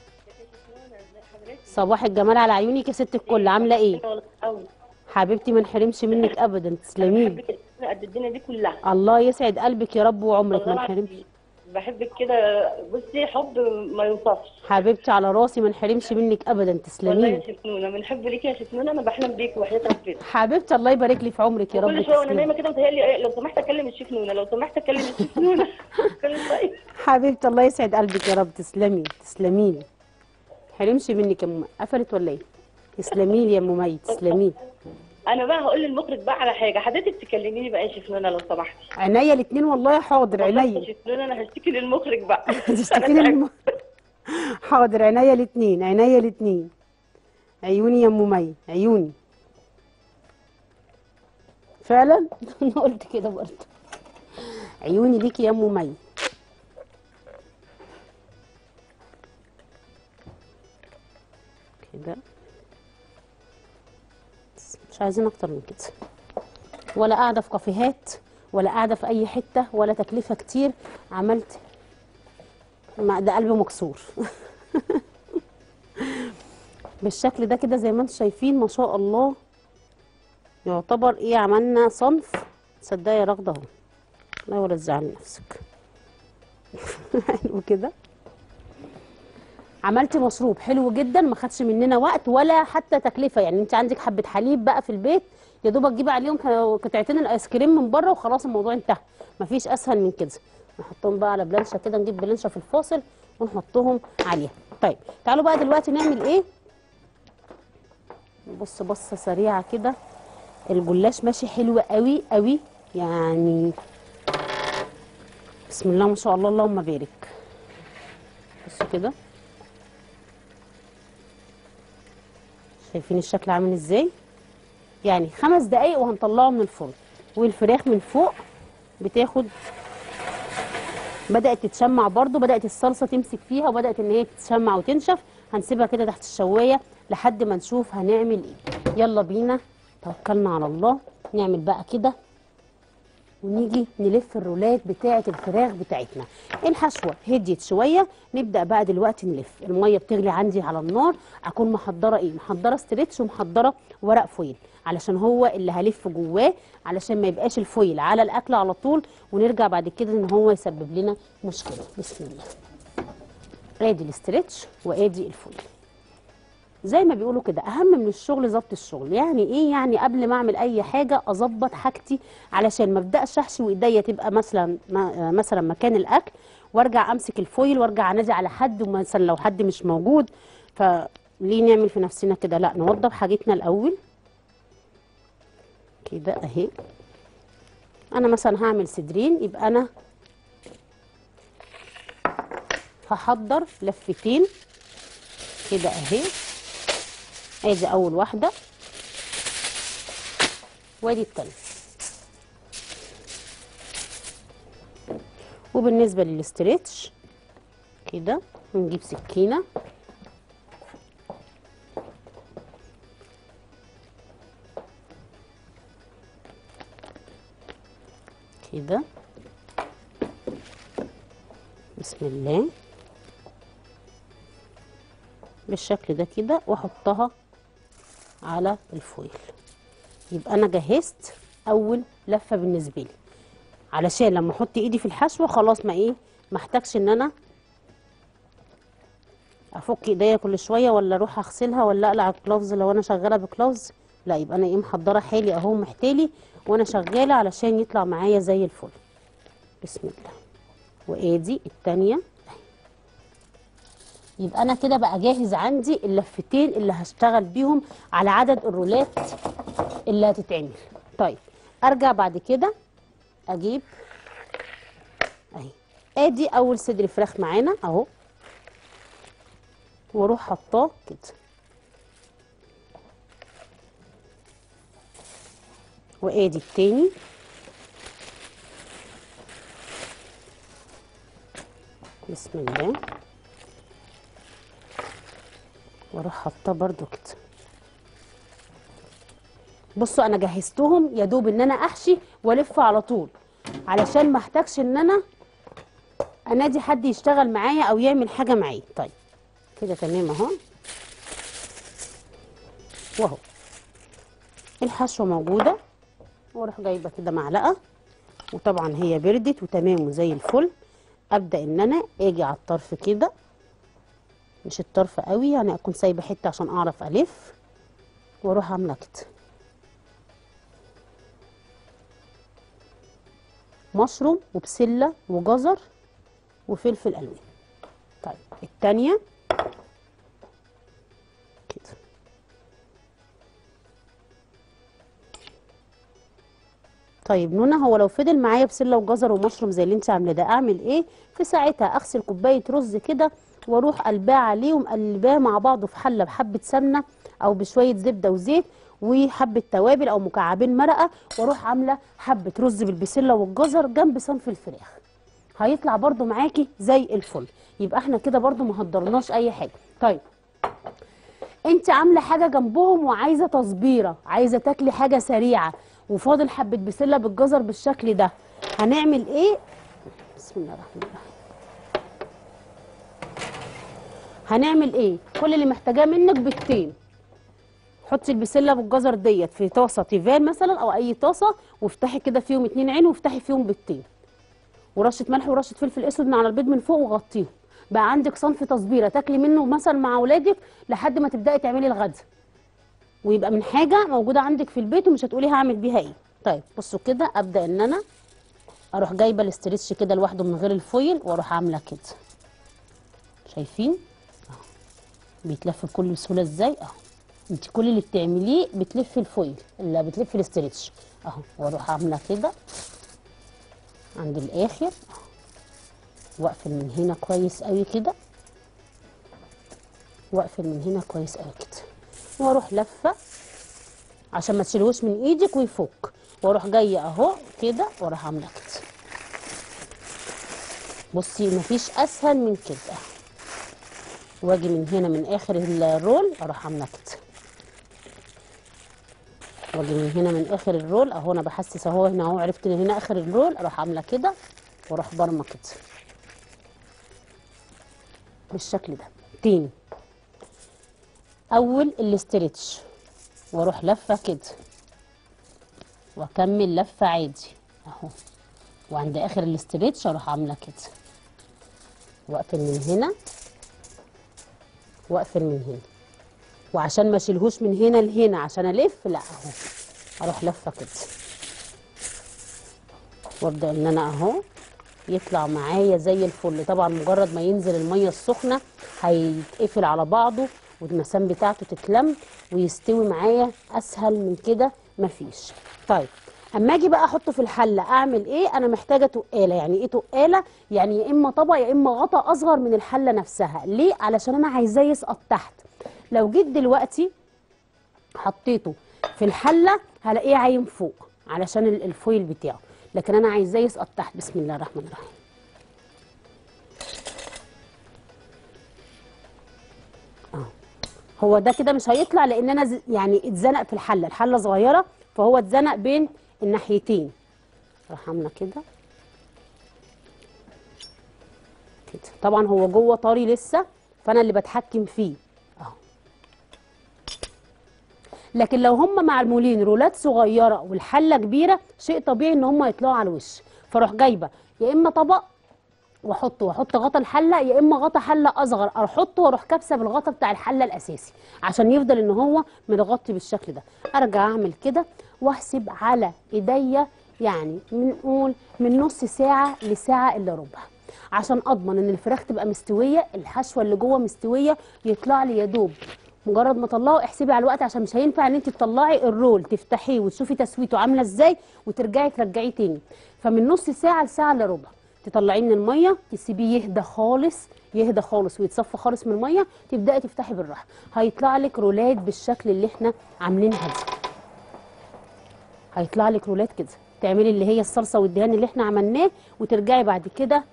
صباح الجمال على عيونك يا ست الكل عامله ايه قوي حبيبتي ما نحرمش منك ابدا تسلمي لي. بحبك قد الدنيا دي كلها الله يسعد قلبك يا رب وعمرك ما والله نحرمش بحبك كده بصي حب ما يوصفش حبيبتي على راسي ما نحرمش منك ابدا والله تسلمي يا لي. شفنونه بنحب ليكي يا شفنونه انا بحلم بيك وحياه ربنا حبيبتي الله يبارك لي في عمرك يا رب كل شويه وانا تسلمي نايمه كده متهيألي إيه، لو سمحت اكلم الشيف نونه لو سمحت اكلم الشيف نونه كل شويه حبيبتي الله يسعد قلبك يا رب تسلمي تسلمي لي حرمش منك يا ام قفلت ولا ايه تسلمي لي يا ام مي تسلمي لي. انا بقى هقول للمخرج بقى على حاجه حضرتك تكلميني بقى يا شيف نونه لو سمحتي عينيا الاثنين والله حاضر والله يا عينيا شيف نونه انا هشتكي للمخرج بقى تشتكي لي الم... حاضر عينيا الاثنين عينيا الاثنين عيوني يا ام مي عيوني فعلا انا قلت كده برضه عيوني ليكي يا ام مي كده بس مش عايزين اكتر من كده ولا قاعده في كافيهات ولا قاعده في اي حته ولا تكلفه كتير عملت ما ده قلبي مكسور بالشكل ده كده زي ما انتم شايفين ما شاء الله يعتبر ايه عملنا صنف تصدقي يا رغده اهو لا ولا تزعلي نفسك حلو كده عملتي مشروب حلو جدا ما خدش مننا وقت ولا حتى تكلفه يعني انت عندك حبه حليب بقى في البيت يا دوبك تجيبي عليهم ك- قطعتين الايس كريم من بره وخلاص الموضوع انتهى مفيش اسهل من كده نحطهم بقى على بلانشه كده نجيب بلانشه في الفاصل ونحطهم عليها طيب تعالوا بقى دلوقتي نعمل ايه نبص بصه سريعه كده الجلاش ماشي حلو قوي قوي يعني بسم الله ما شاء الله اللهم بارك بصوا كده شايفين الشكل عامل ازاي يعني خمس دقايق وهنطلعه من الفرن والفراخ من فوق بتاخد بدأت تتشمع برضو بدأت الصلصة تمسك فيها وبدأت ان هي تتشمع وتنشف هنسيبها كده تحت الشواية لحد ما نشوف هنعمل ايه يلا بينا توكلنا على الله نعمل بقى كده ونيجي نلف الرولات بتاعه الفراخ بتاعتنا الحشوه هديت شويه نبدا بقى دلوقتي نلف الميه بتغلي عندي على النار اكون محضره ايه محضره ستريتش ومحضره ورق فويل علشان هو اللي هلف جواه علشان ما يبقاش الفويل على الاكل على طول ونرجع بعد كده ان هو يسبب لنا مشكله بسم الله ادي الاسترتش وادي الفويل زي ما بيقولوا كده اهم من الشغل ظبط الشغل يعني ايه يعني قبل ما اعمل اي حاجه اظبط حاجتي علشان ما ابداش احشي وايديا تبقى مثلا ما- مثلا مكان الاكل وارجع امسك الفويل وارجع انادي على حد مثلا لو حد مش موجود فليه نعمل في نفسنا كده لا نوضب حاجتنا الاول كده اهي انا مثلا هعمل صدرين يبقى انا هحضر لفتين كده اهي ادي اول واحده وادي التانية وبالنسبة للاستريتش كده نجيب سكينة كده بسم الله بالشكل ده كده واحطها على الفويل يبقى انا جهزت اول لفه بالنسبه لي علشان لما احط ايدي في الحشوه خلاص ما ايه ما احتاجش ان انا افك ايديا كل شويه ولا اروح اغسلها ولا اقلع الكلوفز لو انا شغاله بكلوفز لا يبقى انا ايه محضره حالي اهو محتالي وانا شغاله علشان يطلع معايا زي الفل بسم الله وادي التانية يبقى انا كده بقى جاهز عندي اللفتين اللي هشتغل بيهم على عدد الرولات اللي هتتعمل طيب ارجع بعد كده اجيب اهي ادي اول صدر فراخ معانا اهو واروح حطاه كده وادي التاني بسم الله واروح حاطاه برده كده بصوا انا جهزتهم يا دوب ان انا احشي والف على طول علشان ما احتاجش ان انا انادي حد يشتغل معايا او يعمل حاجه معايا طيب كده تمام اهو واهو الحشوه موجوده واروح جايبه كده معلقه وطبعا هي بردت وتمام وزي الفل ابدا ان انا اجي على الطرف كده مش الطرف قوي يعني اكون سايبه حته عشان اعرف الف واروح عامله كده مشروم وبسله وجزر وفلفل الوان طيب التانيه كده طيب نونا هو لو فضل معايا بسله وجزر ومشروم زي اللي انت عاملاه ده اعمل ايه في ساعتها اغسل كوبايه رز كده واروح قلباه عليه ومقلباه مع بعضه في حله بحبه سمنه او بشويه زبده وزيت وحبه توابل او مكعبين مرقه واروح عامله حبه رز بالبسله والجزر جنب صنف الفراخ هيطلع برده معاكي زي الفل يبقى احنا كده برده ما هدرناش اي حاجه طيب انت عامله حاجه جنبهم وعايزه تصبيره عايزه تاكلي حاجه سريعه وفاضل حبه بسله بالجزر بالشكل ده هنعمل ايه بسم الله الرحمن الرحيم هنعمل ايه كل اللي محتاجاه منك بيضتين حطي البسله بالجزر ديت في طاسه تيفال مثلا او اي طاسه وافتحي كده فيهم اتنين عين وافتحي فيهم بيضتين ورشه ملح ورشه فلفل اسود من على البيض من فوق وغطيهم بقى عندك صنف تصبيره تاكلي منه مثلا مع اولادك لحد ما تبداي تعملي الغدا ويبقى من حاجه موجوده عندك في البيت ومش هتقولي هعمل بيها ايه طيب بصوا كده ابدا ان انا اروح جايبه الاسترتش كده لوحده من غير الفويل واروح عامله كده شايفين اهو بيتلف بكل سهوله ازاي اهو انت كل اللي بتعمليه بتلفي الفويل اللي بتلفي الاسترتش اهو واروح عامله كده عند الاخر اهو واقفل من هنا كويس قوي كده واقفل من هنا كويس قوي كده واروح لفه عشان ما تشيلهوش من ايدك ويفك واروح جايه اهو كده واروح عامله كده بصي مفيش اسهل من كده واجي من هنا من اخر الرول اروح عامله كده واجي من هنا من اخر الرول اهو انا بحسس اهو هنا اهو عرفت ان هنا اخر الرول اروح عامله كده واروح برمه كده بالشكل ده تاني اول الاسترتش واروح لفه كده واكمل لفه عادي اهو وعند اخر الاسترتش اروح عامله كده واقفل من هنا واقفل من هنا وعشان ما اشيلهوش من هنا لهنا عشان الف لا اهو اروح لفه كده وابدا ان انا اهو يطلع معايا زي الفل طبعا مجرد ما ينزل الميه السخنه هيتقفل على بعضه والمسام بتاعته تتلم ويستوي معايا اسهل من كده مفيش طيب اما اجي بقى احطه في الحله اعمل ايه انا محتاجه تقاله يعني ايه تقاله يعني يا اما طبق يا اما غطا اصغر من الحله نفسها ليه علشان انا عايزاه يسقط تحت لو جيت دلوقتي حطيته في الحله هلاقيه عايم فوق علشان ال- الفويل بتاعه لكن انا عايزاه يسقط تحت بسم الله الرحمن الرحيم اه هو ده كده مش هيطلع لان انا ز- يعني اتزنق في الحله الحله صغيره فهو اتزنق بين الناحيتين راح عامله كده كده طبعا هو جوه طري لسه فانا اللي بتحكم فيه اهو لكن لو هم معمولين رولات صغيره والحله كبيره شيء طبيعي ان هم يطلعوا على الوش فاروح جايبه يا اما طبق واحطه واحط غطا الحله يا اما غطا حله اصغر احطه واروح كابسه بالغطا بتاع الحله الاساسي عشان يفضل ان هو متغطي بالشكل ده ارجع اعمل كده واحسب على ايديا يعني بنقول من نص ساعه لساعه الا ربع عشان اضمن ان الفراخ تبقى مستويه الحشوه اللي جوه مستويه يطلع لي يا دوب مجرد ما اطلعه احسبي على الوقت عشان مش هينفع ان انت تطلعي الرول تفتحيه وتشوفي تسويته عامله ازاي وترجعي ترجعيه تاني فمن نص ساعه لساعه الا ربع تطلعيه من الميه تسيبيه يهدى خالص يهدى خالص ويتصفى خالص من الميه تبداي تفتحي بالراحه هيطلع لك رولات بالشكل اللي احنا عاملينها دي هيطلع لك رولات كده تعملي اللي هي الصلصه والدهان اللي احنا عملناه وترجعي بعد كده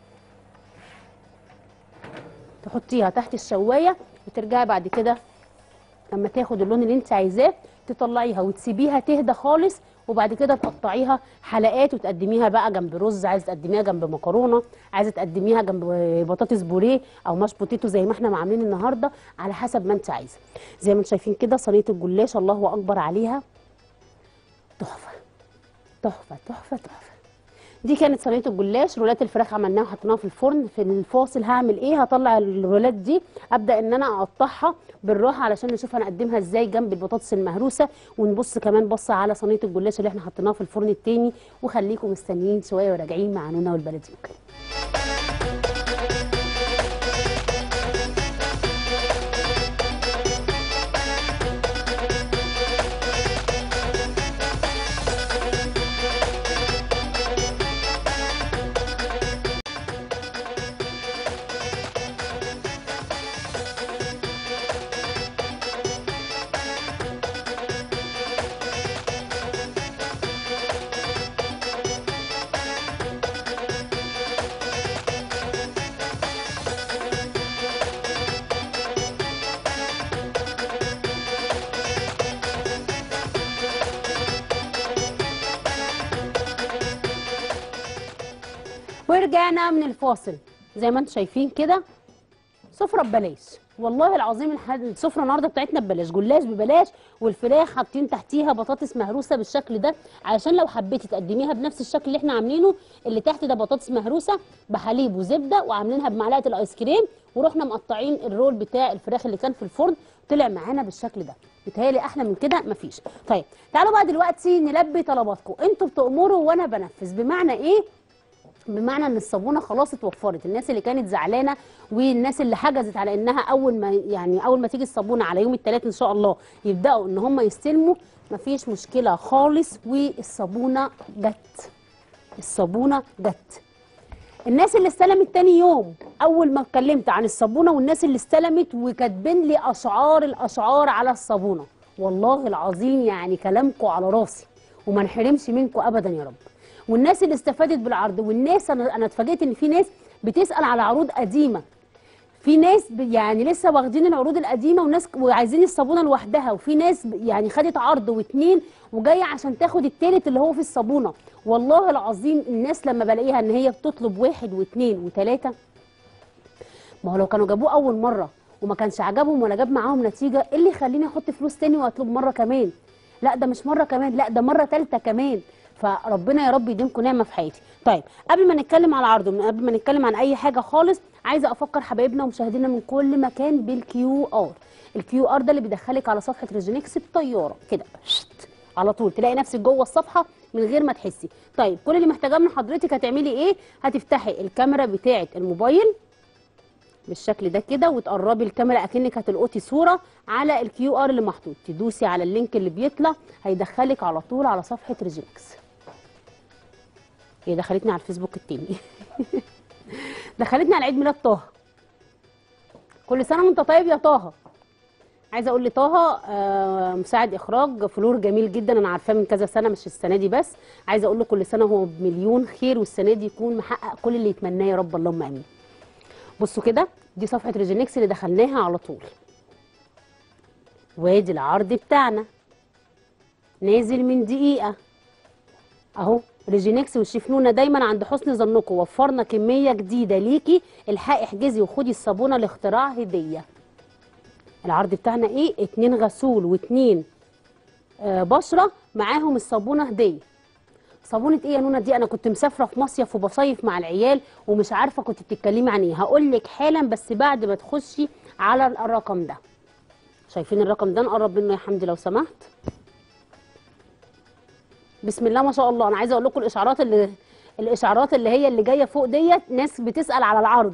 تحطيها تحت الشوايه وترجعي بعد كده لما تاخد اللون اللي انت عايزاه تطلعيها وتسيبيها تهدى خالص وبعد كده تقطعيها حلقات وتقدميها بقى جنب رز عايزه تقدميها جنب مكرونه عايزه تقدميها جنب بطاطس بوريه او ماش بوتيتو زي ما احنا عاملين النهارده على حسب ما انت عايزه زي ما انتم شايفين كده صينيه الجلاش الله اكبر عليها تحفه تحفه تحفه تحفه دي كانت صينيه الجلاش رولات الفراخ عملناها وحطيناها في الفرن في الفاصل هعمل ايه هطلع الرولات دي ابدا ان انا اقطعها بالراحه علشان نشوف هنقدمها ازاي جنب البطاطس المهروسه ونبص كمان بصه على صينيه الجلاش اللي احنا حطيناها في الفرن التاني وخليكم مستنيين شويه وراجعين مع نونا والبلدي وكده ورجعنا من الفاصل زي ما انتم شايفين كده سفره ببلاش والله العظيم الح- السفره النهارده بتاعتنا ببلاش جلاش ببلاش والفراخ حاطين تحتيها بطاطس مهروسه بالشكل ده علشان لو حبيتي تقدميها بنفس الشكل اللي احنا عاملينه اللي تحت ده بطاطس مهروسه بحليب وزبده وعاملينها بمعلقه الايس كريم ورحنا مقطعين الرول بتاع الفراخ اللي كان في الفرن طلع معانا بالشكل ده بيتهيألي احلى من كده مفيش طيب تعالوا بقى دلوقتي نلبي طلباتكم انتوا بتأمروا وانا بنفذ بمعنى ايه بمعنى ان الصابونه خلاص اتوفرت الناس اللي كانت زعلانه والناس اللي حجزت على انها اول ما يعني اول ما تيجي الصابونه على يوم الثلاث ان شاء الله يبداوا ان هم يستلموا مفيش مشكله خالص والصابونه جت الصابونه جت الناس اللي استلمت تاني يوم اول ما اتكلمت عن الصابونه والناس اللي استلمت وكاتبين لي اشعار الاشعار على الصابونه والله العظيم يعني كلامكم على راسي وما نحرمش منكم ابدا يا رب والناس اللي استفادت بالعرض والناس انا انا اتفاجئت ان في ناس بتسال على عروض قديمه في ناس ب- يعني لسه واخدين العروض القديمه وناس ك- وعايزين الصابونه لوحدها وفي ناس ب- يعني خدت عرض واتنين وجايه عشان تاخد التالت اللي هو في الصابونه والله العظيم الناس لما بلاقيها ان هي بتطلب واحد واثنين وثلاثه ما هو لو كانوا جابوه اول مره وما كانش عجبهم ولا جاب معاهم نتيجه ايه اللي يخليني احط فلوس تاني واطلب مره كمان لا ده مش مره كمان لا ده مره ثالثه كمان فربنا يا رب يديمكم نعمه في حياتي طيب قبل ما نتكلم على العرض ومن قبل ما نتكلم عن اي حاجه خالص عايزه افكر حبايبنا ومشاهدينا من كل مكان بالكيو ار الكيو ار ده اللي بيدخلك على صفحه ريجينكس بطياره كده شت على طول تلاقي نفسك جوه الصفحه من غير ما تحسي طيب كل اللي محتاجاه من حضرتك هتعملي ايه هتفتحي الكاميرا بتاعه الموبايل بالشكل ده كده وتقربي الكاميرا اكنك هتلقطي صوره على الكيو ار اللي محطوط تدوسي على اللينك اللي بيطلع هيدخلك على طول على صفحه ريجينكس هي دخلتني على الفيسبوك التاني دخلتني على عيد ميلاد طه كل سنه وانت طيب يا طه عايزه اقول لطه آه، مساعد اخراج فلور جميل جدا انا عارفاه من كذا سنه مش السنه دي بس عايزه اقول له كل سنه هو بمليون خير والسنه دي يكون محقق كل اللي يتمناه يا رب اللهم امين بصوا كده دي صفحه ريجينكس اللي دخلناها على طول وادي العرض بتاعنا نازل من دقيقه اهو ريجينكس والشفنونه دايما عند حسن ظنكم وفرنا كميه جديده ليكي الحقي احجزي وخدي الصابونه لاختراع هديه العرض بتاعنا ايه اتنين غسول واتنين آه بشره معاهم الصابونه هديه صابونه ايه يا نونا دي انا كنت مسافره في مصيف وبصيف مع العيال ومش عارفه كنت بتتكلمي عن ايه هقول لك حالا بس بعد ما تخشي على الرقم ده شايفين الرقم ده نقرب منه يا حمدي لو سمحت بسم الله ما شاء الله انا عايزه اقول لكم الاشعارات اللي الاشعارات اللي هي اللي جايه فوق ديت ناس بتسال على العرض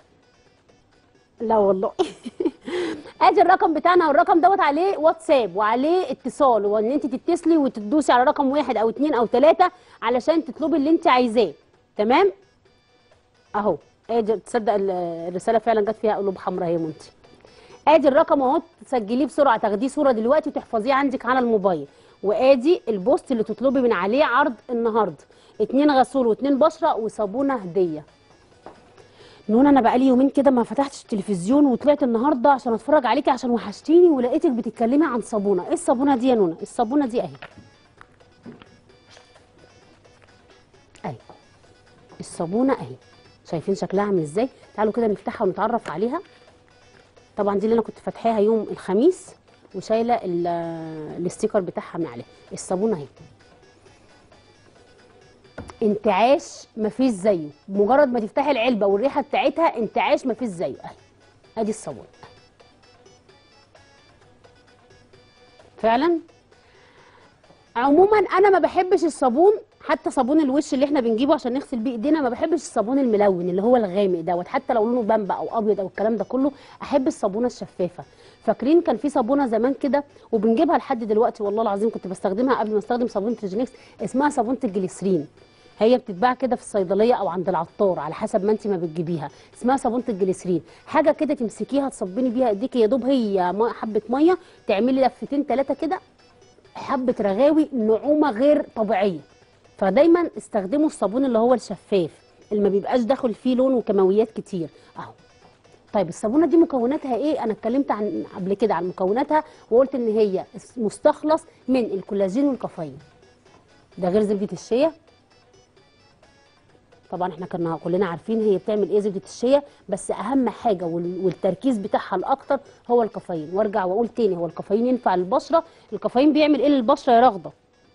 لا والله ادي الرقم بتاعنا والرقم دوت عليه واتساب وعليه اتصال وان انت تتصلي وتدوسي على رقم واحد او اتنين او تلاته علشان تطلبي اللي انت عايزاه تمام اهو ادي تصدق ال- الرساله فعلا جت فيها قلوب حمراء هي منتي ادي الرقم اهو تسجليه بسرعه تاخديه صوره دلوقتي وتحفظيه عندك على الموبايل وادي البوست اللي تطلبي من عليه عرض النهارده اتنين غسول واتنين بشره وصابونه هديه نون انا بقالي يومين كده ما فتحتش التلفزيون وطلعت النهارده عشان اتفرج عليكي عشان وحشتيني ولقيتك بتتكلمي عن صابونه ايه الصابونه دي يا نونا الصابونه دي اهي اهي الصابونه اهي شايفين شكلها عامل ازاي تعالوا كده نفتحها ونتعرف عليها طبعا دي اللي انا كنت فاتحاها يوم الخميس وشايله ال- الاستيكر بتاعها من عليها الصابونه اهي انتعاش مفيش زيه مجرد ما تفتحي العلبه والريحه بتاعتها انتعاش مفيش زيه اهي ادي الصابون فعلا عموما انا ما بحبش الصابون حتى صابون الوش اللي احنا بنجيبه عشان نغسل بيه ايدينا ما بحبش الصابون الملون اللي هو الغامق دوت حتى لو لونه بامبا او ابيض او الكلام ده كله احب الصابونه الشفافه فاكرين كان في صابونه زمان كده وبنجيبها لحد دلوقتي والله العظيم كنت بستخدمها قبل ما استخدم صابونه ريجينكس اسمها صابونه الجليسرين هي بتتباع كده في الصيدليه او عند العطار على حسب ما انت ما بتجيبيها اسمها صابونه الجليسرين حاجه كده تمسكيها تصبني بيها ايديكي يا دوب هي م- حبه ميه تعملي لفتين ثلاثه كده حبه رغاوي نعومه غير طبيعيه فدايما استخدموا الصابون اللي هو الشفاف اللي ما بيبقاش داخل فيه لون وكيماويات كتير اهو طيب الصابونه دي مكوناتها ايه انا اتكلمت عن قبل كده عن مكوناتها وقلت ان هي مستخلص من الكولاجين والكافيين ده غير زبده الشيا طبعا احنا كنا كلنا عارفين هي بتعمل ايه زبده الشيا بس اهم حاجه وال- والتركيز بتاعها الاكتر هو الكافيين وارجع واقول تاني هو الكافيين ينفع للبشره الكافيين بيعمل ايه للبشره يا رغده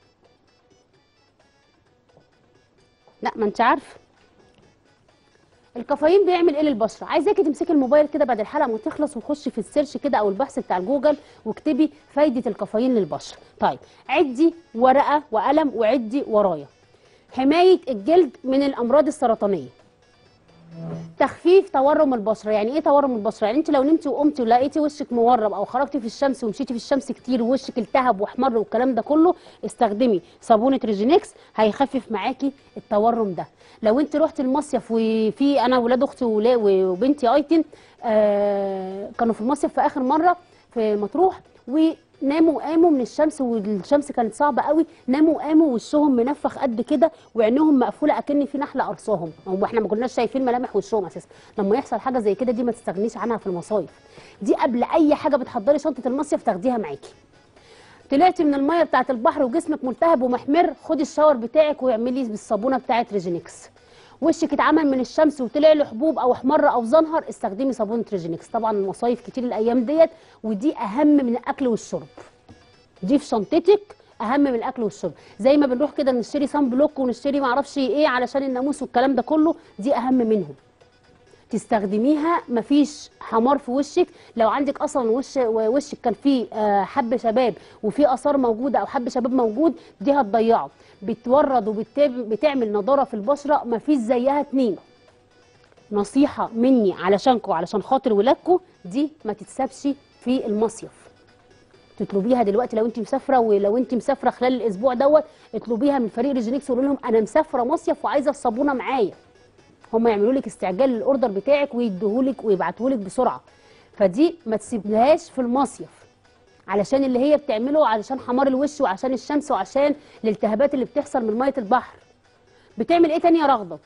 لا ما انت عارفه الكافيين بيعمل ايه للبشره عايزاكي تمسكي الموبايل كده بعد الحلقه ما تخلص وخشي في السيرش كده او البحث بتاع جوجل واكتبي فايده الكافيين للبشره طيب عدي ورقه وقلم وعدي ورايا حمايه الجلد من الامراض السرطانيه تخفيف تورم البشره يعني ايه تورم البشره يعني انت لو نمتي وقمتي ولقيتي وشك مورم او خرجتي في الشمس ومشيتي في الشمس كتير ووشك التهب واحمر والكلام ده كله استخدمي صابونه ريجينكس هيخفف معاكي التورم ده لو انت رحت المصيف وفي انا ولاد اختي ولا- وبنتي ايتن آه كانوا في المصيف في اخر مره في مطروح وناموا وقاموا من الشمس والشمس كانت صعبه قوي ناموا وقاموا وشهم منفخ قد كده وعينيهم مقفوله اكن في نحله قرصاهم هو احنا ما كناش شايفين ملامح وشهم اساسا لما يحصل حاجه زي كده دي ما تستغنيش عنها في المصايف دي قبل اي حاجه بتحضري شنطه المصيف تاخديها معاكي طلعتي من الميه بتاعه البحر وجسمك ملتهب ومحمر خدي الشاور بتاعك واعملي بالصابونه بتاعه ريجينكس وشك اتعمل من الشمس وطلع له حبوب او احمر او زنهر استخدمي صابونه ريجينكس طبعا المصايف كتير الايام ديت ودي اهم من الاكل والشرب دي في شنطتك اهم من الاكل والشرب زي ما بنروح كده نشتري صن بلوك ونشتري معرفش ايه علشان الناموس والكلام ده كله دي اهم منهم تستخدميها مفيش حمار في وشك لو عندك اصلا وش وشك كان فيه آه، حب شباب وفي اثار موجوده او حب شباب موجود دي هتضيعه بتورد وبتعمل نضاره في البشره مفيش زيها اتنين نصيحه مني علشانكم علشان خاطر ولادكم دي ما تتسابش في المصيف تطلبيها دلوقتي لو انت مسافره ولو انت مسافره خلال الاسبوع دوت اطلبيها من فريق ريجينكس وقولوا لهم انا مسافره مصيف وعايزه الصابونه معايا هم يعملوا لك استعجال للاوردر بتاعك ويديهولك ويبعتهولك بسرعه فدي ما تسيبلهاش في المصيف علشان اللي هي بتعمله علشان حمار الوش وعشان الشمس وعشان الالتهابات اللي بتحصل من ميه البحر بتعمل ايه تاني يا رغده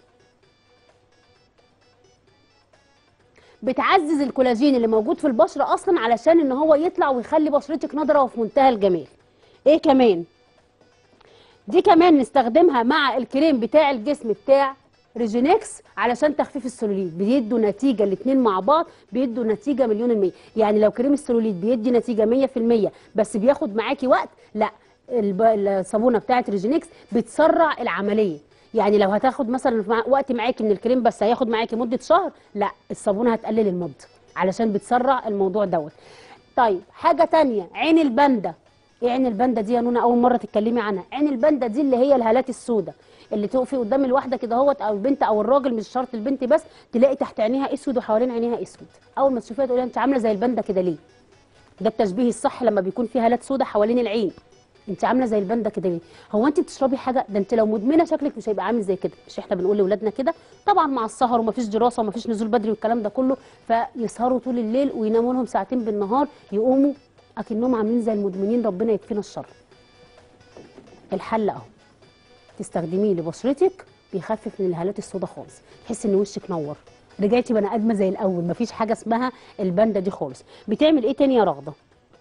بتعزز الكولاجين اللي موجود في البشره اصلا علشان ان هو يطلع ويخلي بشرتك نضره وفي منتهى الجمال ايه كمان دي كمان نستخدمها مع الكريم بتاع الجسم بتاع ريجينكس علشان تخفيف السلوليت بيدوا نتيجه الاثنين مع بعض بيدوا نتيجه مليون المية يعني لو كريم السلوليت بيدي نتيجه 100% بس بياخد معاكي وقت لا الب- الصابونه بتاعت ريجينكس بتسرع العمليه يعني لو هتاخد مثلا مع- وقت معاكي من الكريم بس هياخد معاكي مده شهر لا الصابونه هتقلل المده علشان بتسرع الموضوع دوت طيب حاجه تانية عين الباندا ايه عين الباندا دي يا نونا اول مره تتكلمي عنها عين الباندا دي اللي هي الهالات السوداء اللي تقفي قدام الواحده كده اهوت او البنت او الراجل مش شرط البنت بس تلاقي تحت عينيها اسود وحوالين عينيها اسود اول ما تشوفيها تقولي انت عامله زي الباندا كده ليه ده التشبيه الصح لما بيكون في هالات سوداء حوالين العين انت عامله زي الباندا كده ليه هو انت بتشربي حاجه ده انت لو مدمنه شكلك مش هيبقى عامل زي كده مش احنا بنقول لاولادنا كده طبعا مع السهر ومفيش دراسه ومفيش نزول بدري والكلام ده كله فيسهروا طول الليل ويناموا لهم ساعتين بالنهار يقوموا اكنهم عاملين زي المدمنين ربنا يكفينا الشر الحل اهو تستخدميه لبشرتك بيخفف من الهالات السوداء خالص تحس ان وشك نور رجعتي بني ادمه زي الاول مفيش حاجه اسمها الباندا دي خالص بتعمل ايه تاني يا رغده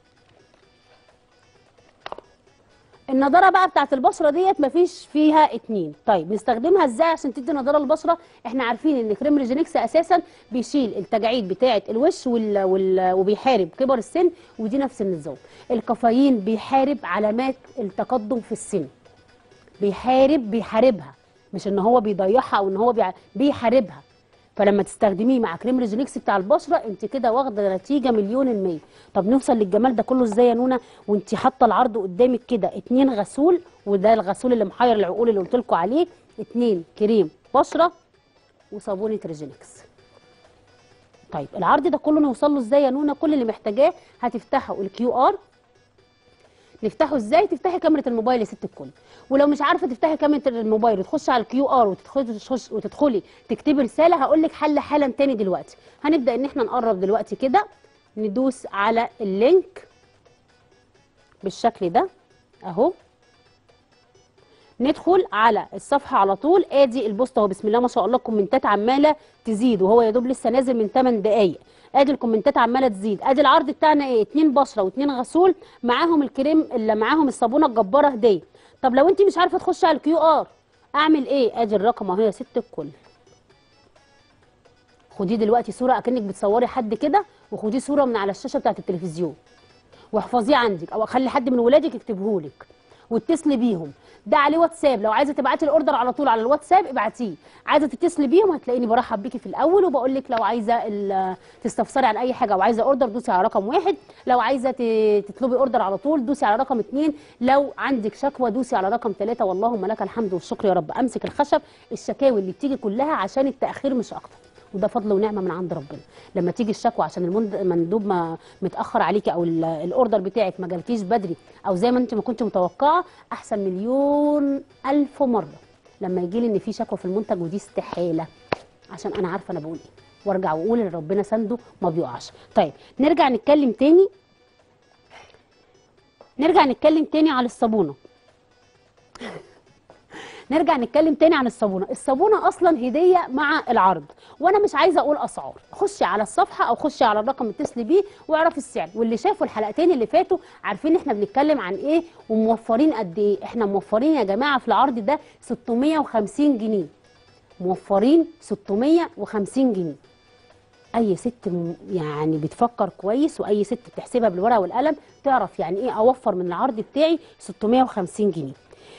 النضاره بقى بتاعت البشره ديت مفيش فيها اتنين طيب نستخدمها ازاي عشان تدي نضاره للبشره احنا عارفين ان كريم ريجينكس اساسا بيشيل التجاعيد بتاعه الوش وال... وال... وبيحارب كبر السن ودي نفس النظام الكافيين بيحارب علامات التقدم في السن بيحارب بيحاربها مش ان هو بيضيعها او ان هو بيع... بيحاربها فلما تستخدميه مع كريم ريجينكس بتاع البشره انت كده واخده نتيجه مليون المية طب نوصل للجمال ده كله ازاي يا نونا وانت حاطه العرض قدامك كده اتنين غسول وده الغسول اللي محير العقول اللي قلت لكم عليه اتنين كريم بشره وصابونه ريجينكس طيب العرض ده كله نوصل له ازاي يا نونا كل اللي محتاجاه هتفتحوا الكيو ار نفتحه ازاي تفتحي كاميرا الموبايل يا ست الكل ولو مش عارفه تفتحي كاميرا الموبايل وتخشي على الكيو ار وتدخلي تخش- وتدخلي تكتبي رساله هقول لك حل حالا تاني دلوقتي هنبدا ان احنا نقرب دلوقتي كده ندوس على اللينك بالشكل ده اهو ندخل على الصفحه على طول ادي البوست اهو بسم الله ما شاء الله الكومنتات عماله تزيد وهو يا دوب لسه نازل من 8 دقائق ادي الكومنتات عماله تزيد ادي العرض بتاعنا ايه اتنين بشره واتنين غسول معاهم الكريم اللي معاهم الصابونه الجباره هديه طب لو انت مش عارفه تخشي على الكيو ار اعمل ايه ادي الرقم اهو يا ست الكل خديه دلوقتي صوره اكنك بتصوري حد كده وخديه صوره من على الشاشه بتاعت التلفزيون واحفظيه عندك او خلي حد من ولادك يكتبهولك واتصلي بيهم ده عليه واتساب لو عايزه تبعتي الاوردر على طول على الواتساب ابعتيه عايزه تتصلي بيهم هتلاقيني برحب بيكي في الاول وبقول لك لو عايزه ال- تستفسري عن اي حاجه او عايزه اوردر دوسي على رقم واحد لو عايزه ت- تطلبي اوردر على طول دوسي على رقم اتنين لو عندك شكوى دوسي على رقم ثلاثة واللهم لك الحمد والشكر يا رب امسك الخشب الشكاوي اللي بتيجي كلها عشان التاخير مش اكتر وده فضل ونعمه من عند ربنا لما تيجي الشكوى عشان المند- المندوب ما متاخر عليكي او ال- الاوردر بتاعك ما جالكيش بدري او زي ما انت ما كنت متوقعه احسن مليون الف مره لما يجي لي ان في شكوى في المنتج ودي استحاله عشان انا عارفه انا بقول ايه وارجع واقول ان ربنا سنده ما بيقعش طيب نرجع نتكلم تاني نرجع نتكلم تاني على الصابونه نرجع نتكلم تاني عن الصابونه الصابونه اصلا هديه مع العرض وانا مش عايزه اقول اسعار خشي على الصفحه او خشي على الرقم اتصلي بيه واعرفي السعر واللي شافوا الحلقتين اللي فاتوا عارفين احنا بنتكلم عن ايه وموفرين قد ايه احنا موفرين يا جماعه في العرض ده 650 جنيه موفرين 650 جنيه اي ست م- يعني بتفكر كويس واي ست بتحسبها بالورقه والقلم تعرف يعني ايه اوفر من العرض بتاعي 650 جنيه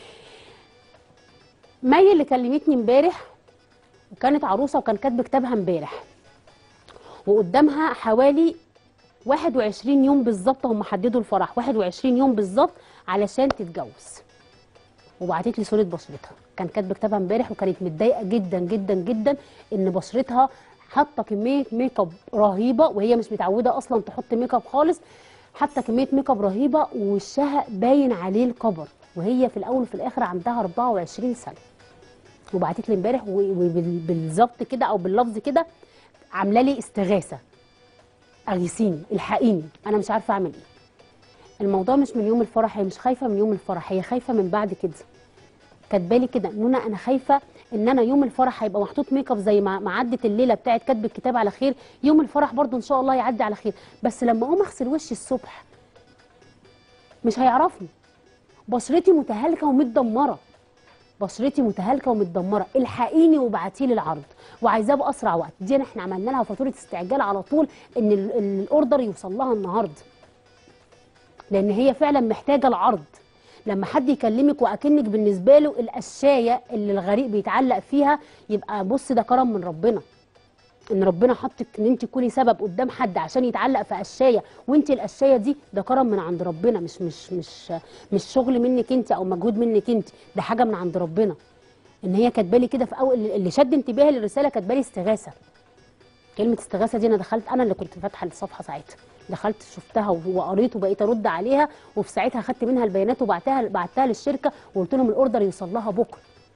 مي اللي كلمتني امبارح وكانت عروسه وكان كاتبه كتابها امبارح وقدامها حوالي 21 يوم بالظبط هم حددوا الفرح 21 يوم بالظبط علشان تتجوز وبعتت لي صوره بشرتها كان كاتبه كتابها امبارح وكانت متضايقه جدا جدا جدا ان بشرتها حاطه كميه ميك اب رهيبه وهي مش متعوده اصلا تحط ميك اب خالص حاطه كميه ميك اب رهيبه ووشها باين عليه الكبر وهي في الاول وفي الاخر عندها 24 سنه وبعتت لي امبارح وبالظبط كده او باللفظ كده عامله لي استغاثه اغيثيني الحقيني انا مش عارفه اعمل ايه الموضوع مش من يوم الفرح هي مش خايفه من يوم الفرح هي خايفه من بعد كده كاتبالي كده نونا انا خايفه ان انا يوم الفرح هيبقى محطوط ميك اب زي ما ما عدت الليله بتاعت كاتب الكتاب على خير يوم الفرح برضو ان شاء الله يعدي على خير بس لما اقوم اغسل وشي الصبح مش هيعرفني بشرتي متهالكه ومتدمره بشرتي متهالكه ومتدمره الحقيني وابعتي لي العرض وعايزاه باسرع وقت دي احنا عملنا لها فاتوره استعجال على طول ان ال- الاوردر يوصل لها النهارده لان هي فعلا محتاجه العرض لما حد يكلمك واكنك بالنسبه له القشايه اللي الغريق بيتعلق فيها يبقى بص ده كرم من ربنا ان ربنا حطك ان انت تكوني سبب قدام حد عشان يتعلق في قشايه وانت القشايه دي ده كرم من عند ربنا مش مش مش مش شغل منك انت او مجهود منك انت ده حاجه من عند ربنا ان هي كاتبالي كده في اول اللي شد انتباهي للرساله كاتبالي استغاثه كلمه استغاثه دي انا دخلت انا اللي كنت فاتحه الصفحه ساعتها دخلت شفتها وقريت وبقيت ارد عليها وفي ساعتها خدت منها البيانات وبعتها بعتها للشركه وقلت لهم الاوردر يوصل لها بكره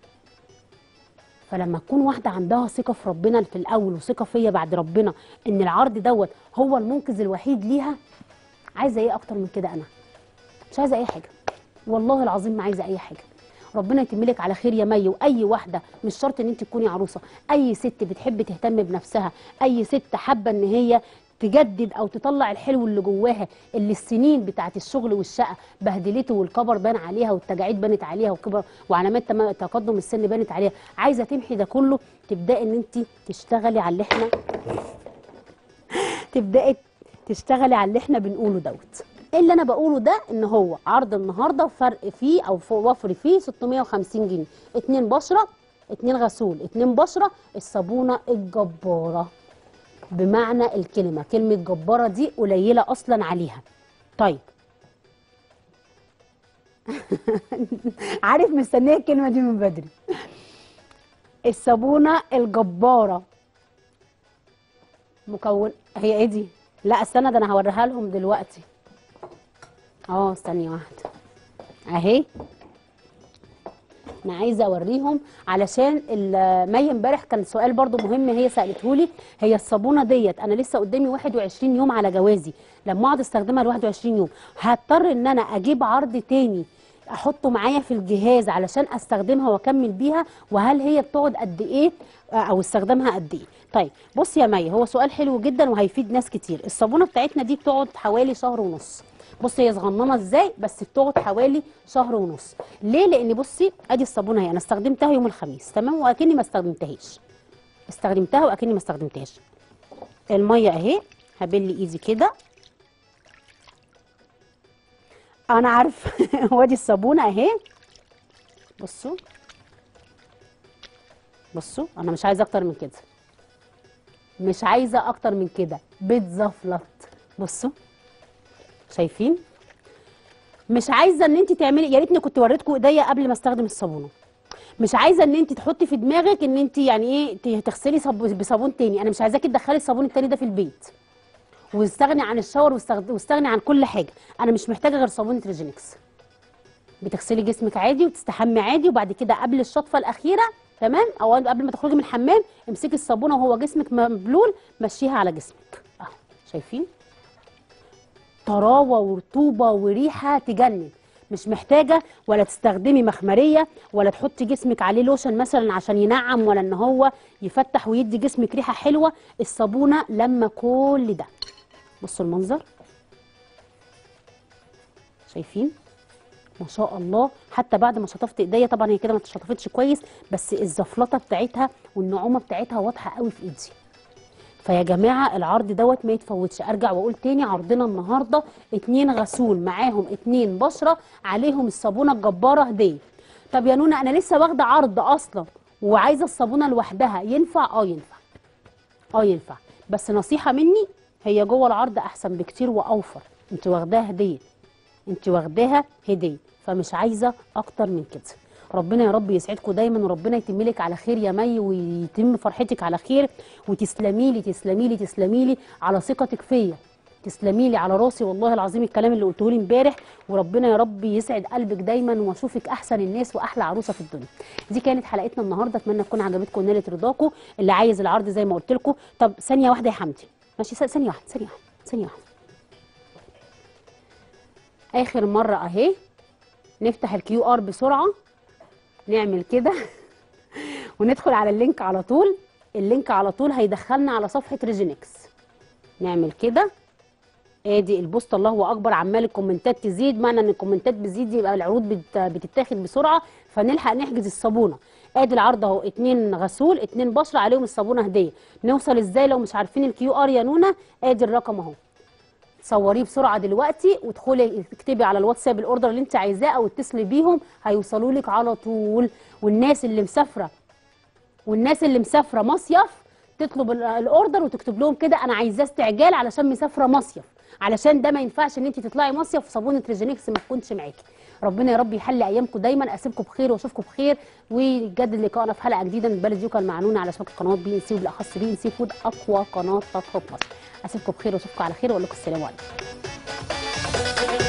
فلما تكون واحده عندها ثقه في ربنا في الاول وثقه فيا بعد ربنا ان العرض دوت هو المنقذ الوحيد ليها عايزه ايه اكتر من كده انا مش عايزه اي حاجه والله العظيم ما عايزه اي حاجه ربنا يتملك على خير يا مي واي واحده مش شرط ان انت تكوني عروسه اي ست بتحب تهتم بنفسها اي ست حابه ان هي تجدد او تطلع الحلو اللي جواها اللي السنين بتاعت الشغل والشقه بهدلته والكبر بان عليها والتجاعيد بانت عليها وكبر وعلامات تم- تقدم السن بانت عليها عايزه تمحي ده كله تبداي ان انت تشتغلي على اللي احنا تبداي تشتغلي على اللي احنا بنقوله دوت إيه اللي انا بقوله ده ان هو عرض النهارده فرق فيه او ف- وفر فيه 650 جنيه اتنين بشره اتنين غسول اتنين بشره الصابونه الجباره بمعنى الكلمه كلمه جباره دي قليله اصلا عليها طيب عارف مستنيه الكلمه دي من بدري الصابونه الجباره مكون هي ايه دي لا استنى ده انا هوريها لهم دلوقتي اه ثانيه واحده اهي انا عايزه اوريهم علشان ال- مي امبارح كان سؤال برضو مهم هي سالته لي هي الصابونه ديت انا لسه قدامي 21 يوم على جوازي لما اقعد استخدمها ل 21 يوم هضطر ان انا اجيب عرض تاني احطه معايا في الجهاز علشان استخدمها واكمل بيها وهل هي بتقعد قد ايه آه، او استخدامها قد ايه طيب بص يا مي هو سؤال حلو جدا وهيفيد ناس كتير الصابونه بتاعتنا دي بتقعد حوالي شهر ونص بصي هي صغننه ازاي بس بتقعد حوالي شهر ونص ليه لان بصي ادي الصابونه اهي انا استخدمتها يوم الخميس تمام واكني ما استخدمتهاش استخدمتها واكني ما استخدمتهاش الميه اهي هبل ايدي كده انا عارف وادي الصابونه اهي بصوا بصوا انا مش عايزه اكتر من كده مش عايزه اكتر من كده بتزفلط بصوا شايفين مش عايزه ان انت تعملي يا ريتني كنت وريتكم ايديا قبل ما استخدم الصابونه مش عايزه ان انت تحطي في دماغك ان انت يعني ايه ت- تغسلي صب... بصابون تاني انا مش عايزاكي تدخلي الصابون التاني ده في البيت واستغني عن الشاور واستغ- واستغني عن كل حاجه انا مش محتاجه غير صابونه ريجينكس بتغسلي جسمك عادي وتستحمي عادي وبعد كده قبل الشطفه الاخيره تمام او قبل ما تخرجي من الحمام امسكي الصابونه وهو جسمك مبلول مشيها على جسمك اهو شايفين طراوه ورطوبه وريحه تجنن مش محتاجه ولا تستخدمي مخمريه ولا تحطي جسمك عليه لوشن مثلا عشان ينعم ولا ان هو يفتح ويدي جسمك ريحه حلوه الصابونه لما كل ده بصوا المنظر شايفين ما شاء الله حتى بعد ما شطفت ايديا طبعا هي كده ما اتشطفتش كويس بس الزفلطه بتاعتها والنعومه بتاعتها واضحه قوي في ايدي فيا جماعه العرض دوت ما يتفوتش ارجع واقول تاني عرضنا النهارده اتنين غسول معاهم اتنين بشره عليهم الصابونه الجباره هديه طب يا نونا انا لسه واخده عرض اصلا وعايزه الصابونه لوحدها ينفع اه ينفع اه ينفع بس نصيحه مني هي جوه العرض احسن بكتير واوفر انت واخداها هديه انت واخداها هديه فمش عايزه اكتر من كده ربنا يا رب يسعدكم دايما وربنا يتم لك على خير يا مي ويتم فرحتك على خير وتسلمي لي تسلمي لي تسلمي لي على ثقتك فيا تسلمي لي على راسي والله العظيم الكلام اللي قلته لي امبارح وربنا يا رب يسعد قلبك دايما واشوفك احسن الناس واحلى عروسه في الدنيا دي كانت حلقتنا النهارده اتمنى تكون عجبتكم ونالت رضاكم اللي عايز العرض زي ما قلت لكم طب ثانيه واحده يا حمدي ماشي ثانيه واحده ثانيه واحده ثانيه واحده اخر مره اهي نفتح الكيو ار بسرعه نعمل كده وندخل على اللينك على طول اللينك على طول هيدخلنا على صفحه ريجينكس نعمل كده ادي البوست الله اكبر عمال الكومنتات تزيد معنى ان الكومنتات بتزيد يبقى العروض بت- بتتاخد بسرعه فنلحق نحجز الصابونه ادي العرض اهو اتنين غسول اتنين بشره عليهم الصابونه هديه نوصل ازاي لو مش عارفين الكيو ار يا نونا ادي الرقم اهو صوريه بسرعه دلوقتي وادخلي اكتبي على الواتساب الاوردر اللي انت عايزاه او اتصلي بيهم هيوصلوا لك على طول والناس اللي مسافره والناس اللي مسافره مصيف تطلب ال- الاوردر وتكتب لهم كده انا عايزاه استعجال علشان مسافره مصيف علشان ده ما ينفعش ان انت تطلعي مصيف وصابونه ريجينكس ما تكونش معاكي ربنا يا رب يحلي ايامكم دايما اسيبكم بخير واشوفكم بخير ويجدد لقائنا في حلقه جديده من بلد يوكا المعنونه على شبكه قناه بي ان سي وبالاخص بي ان سي فود اقوى قناه طبخ في مصر اسيبكم بخير واشوفكم على خير واقول لكم السلام عليكم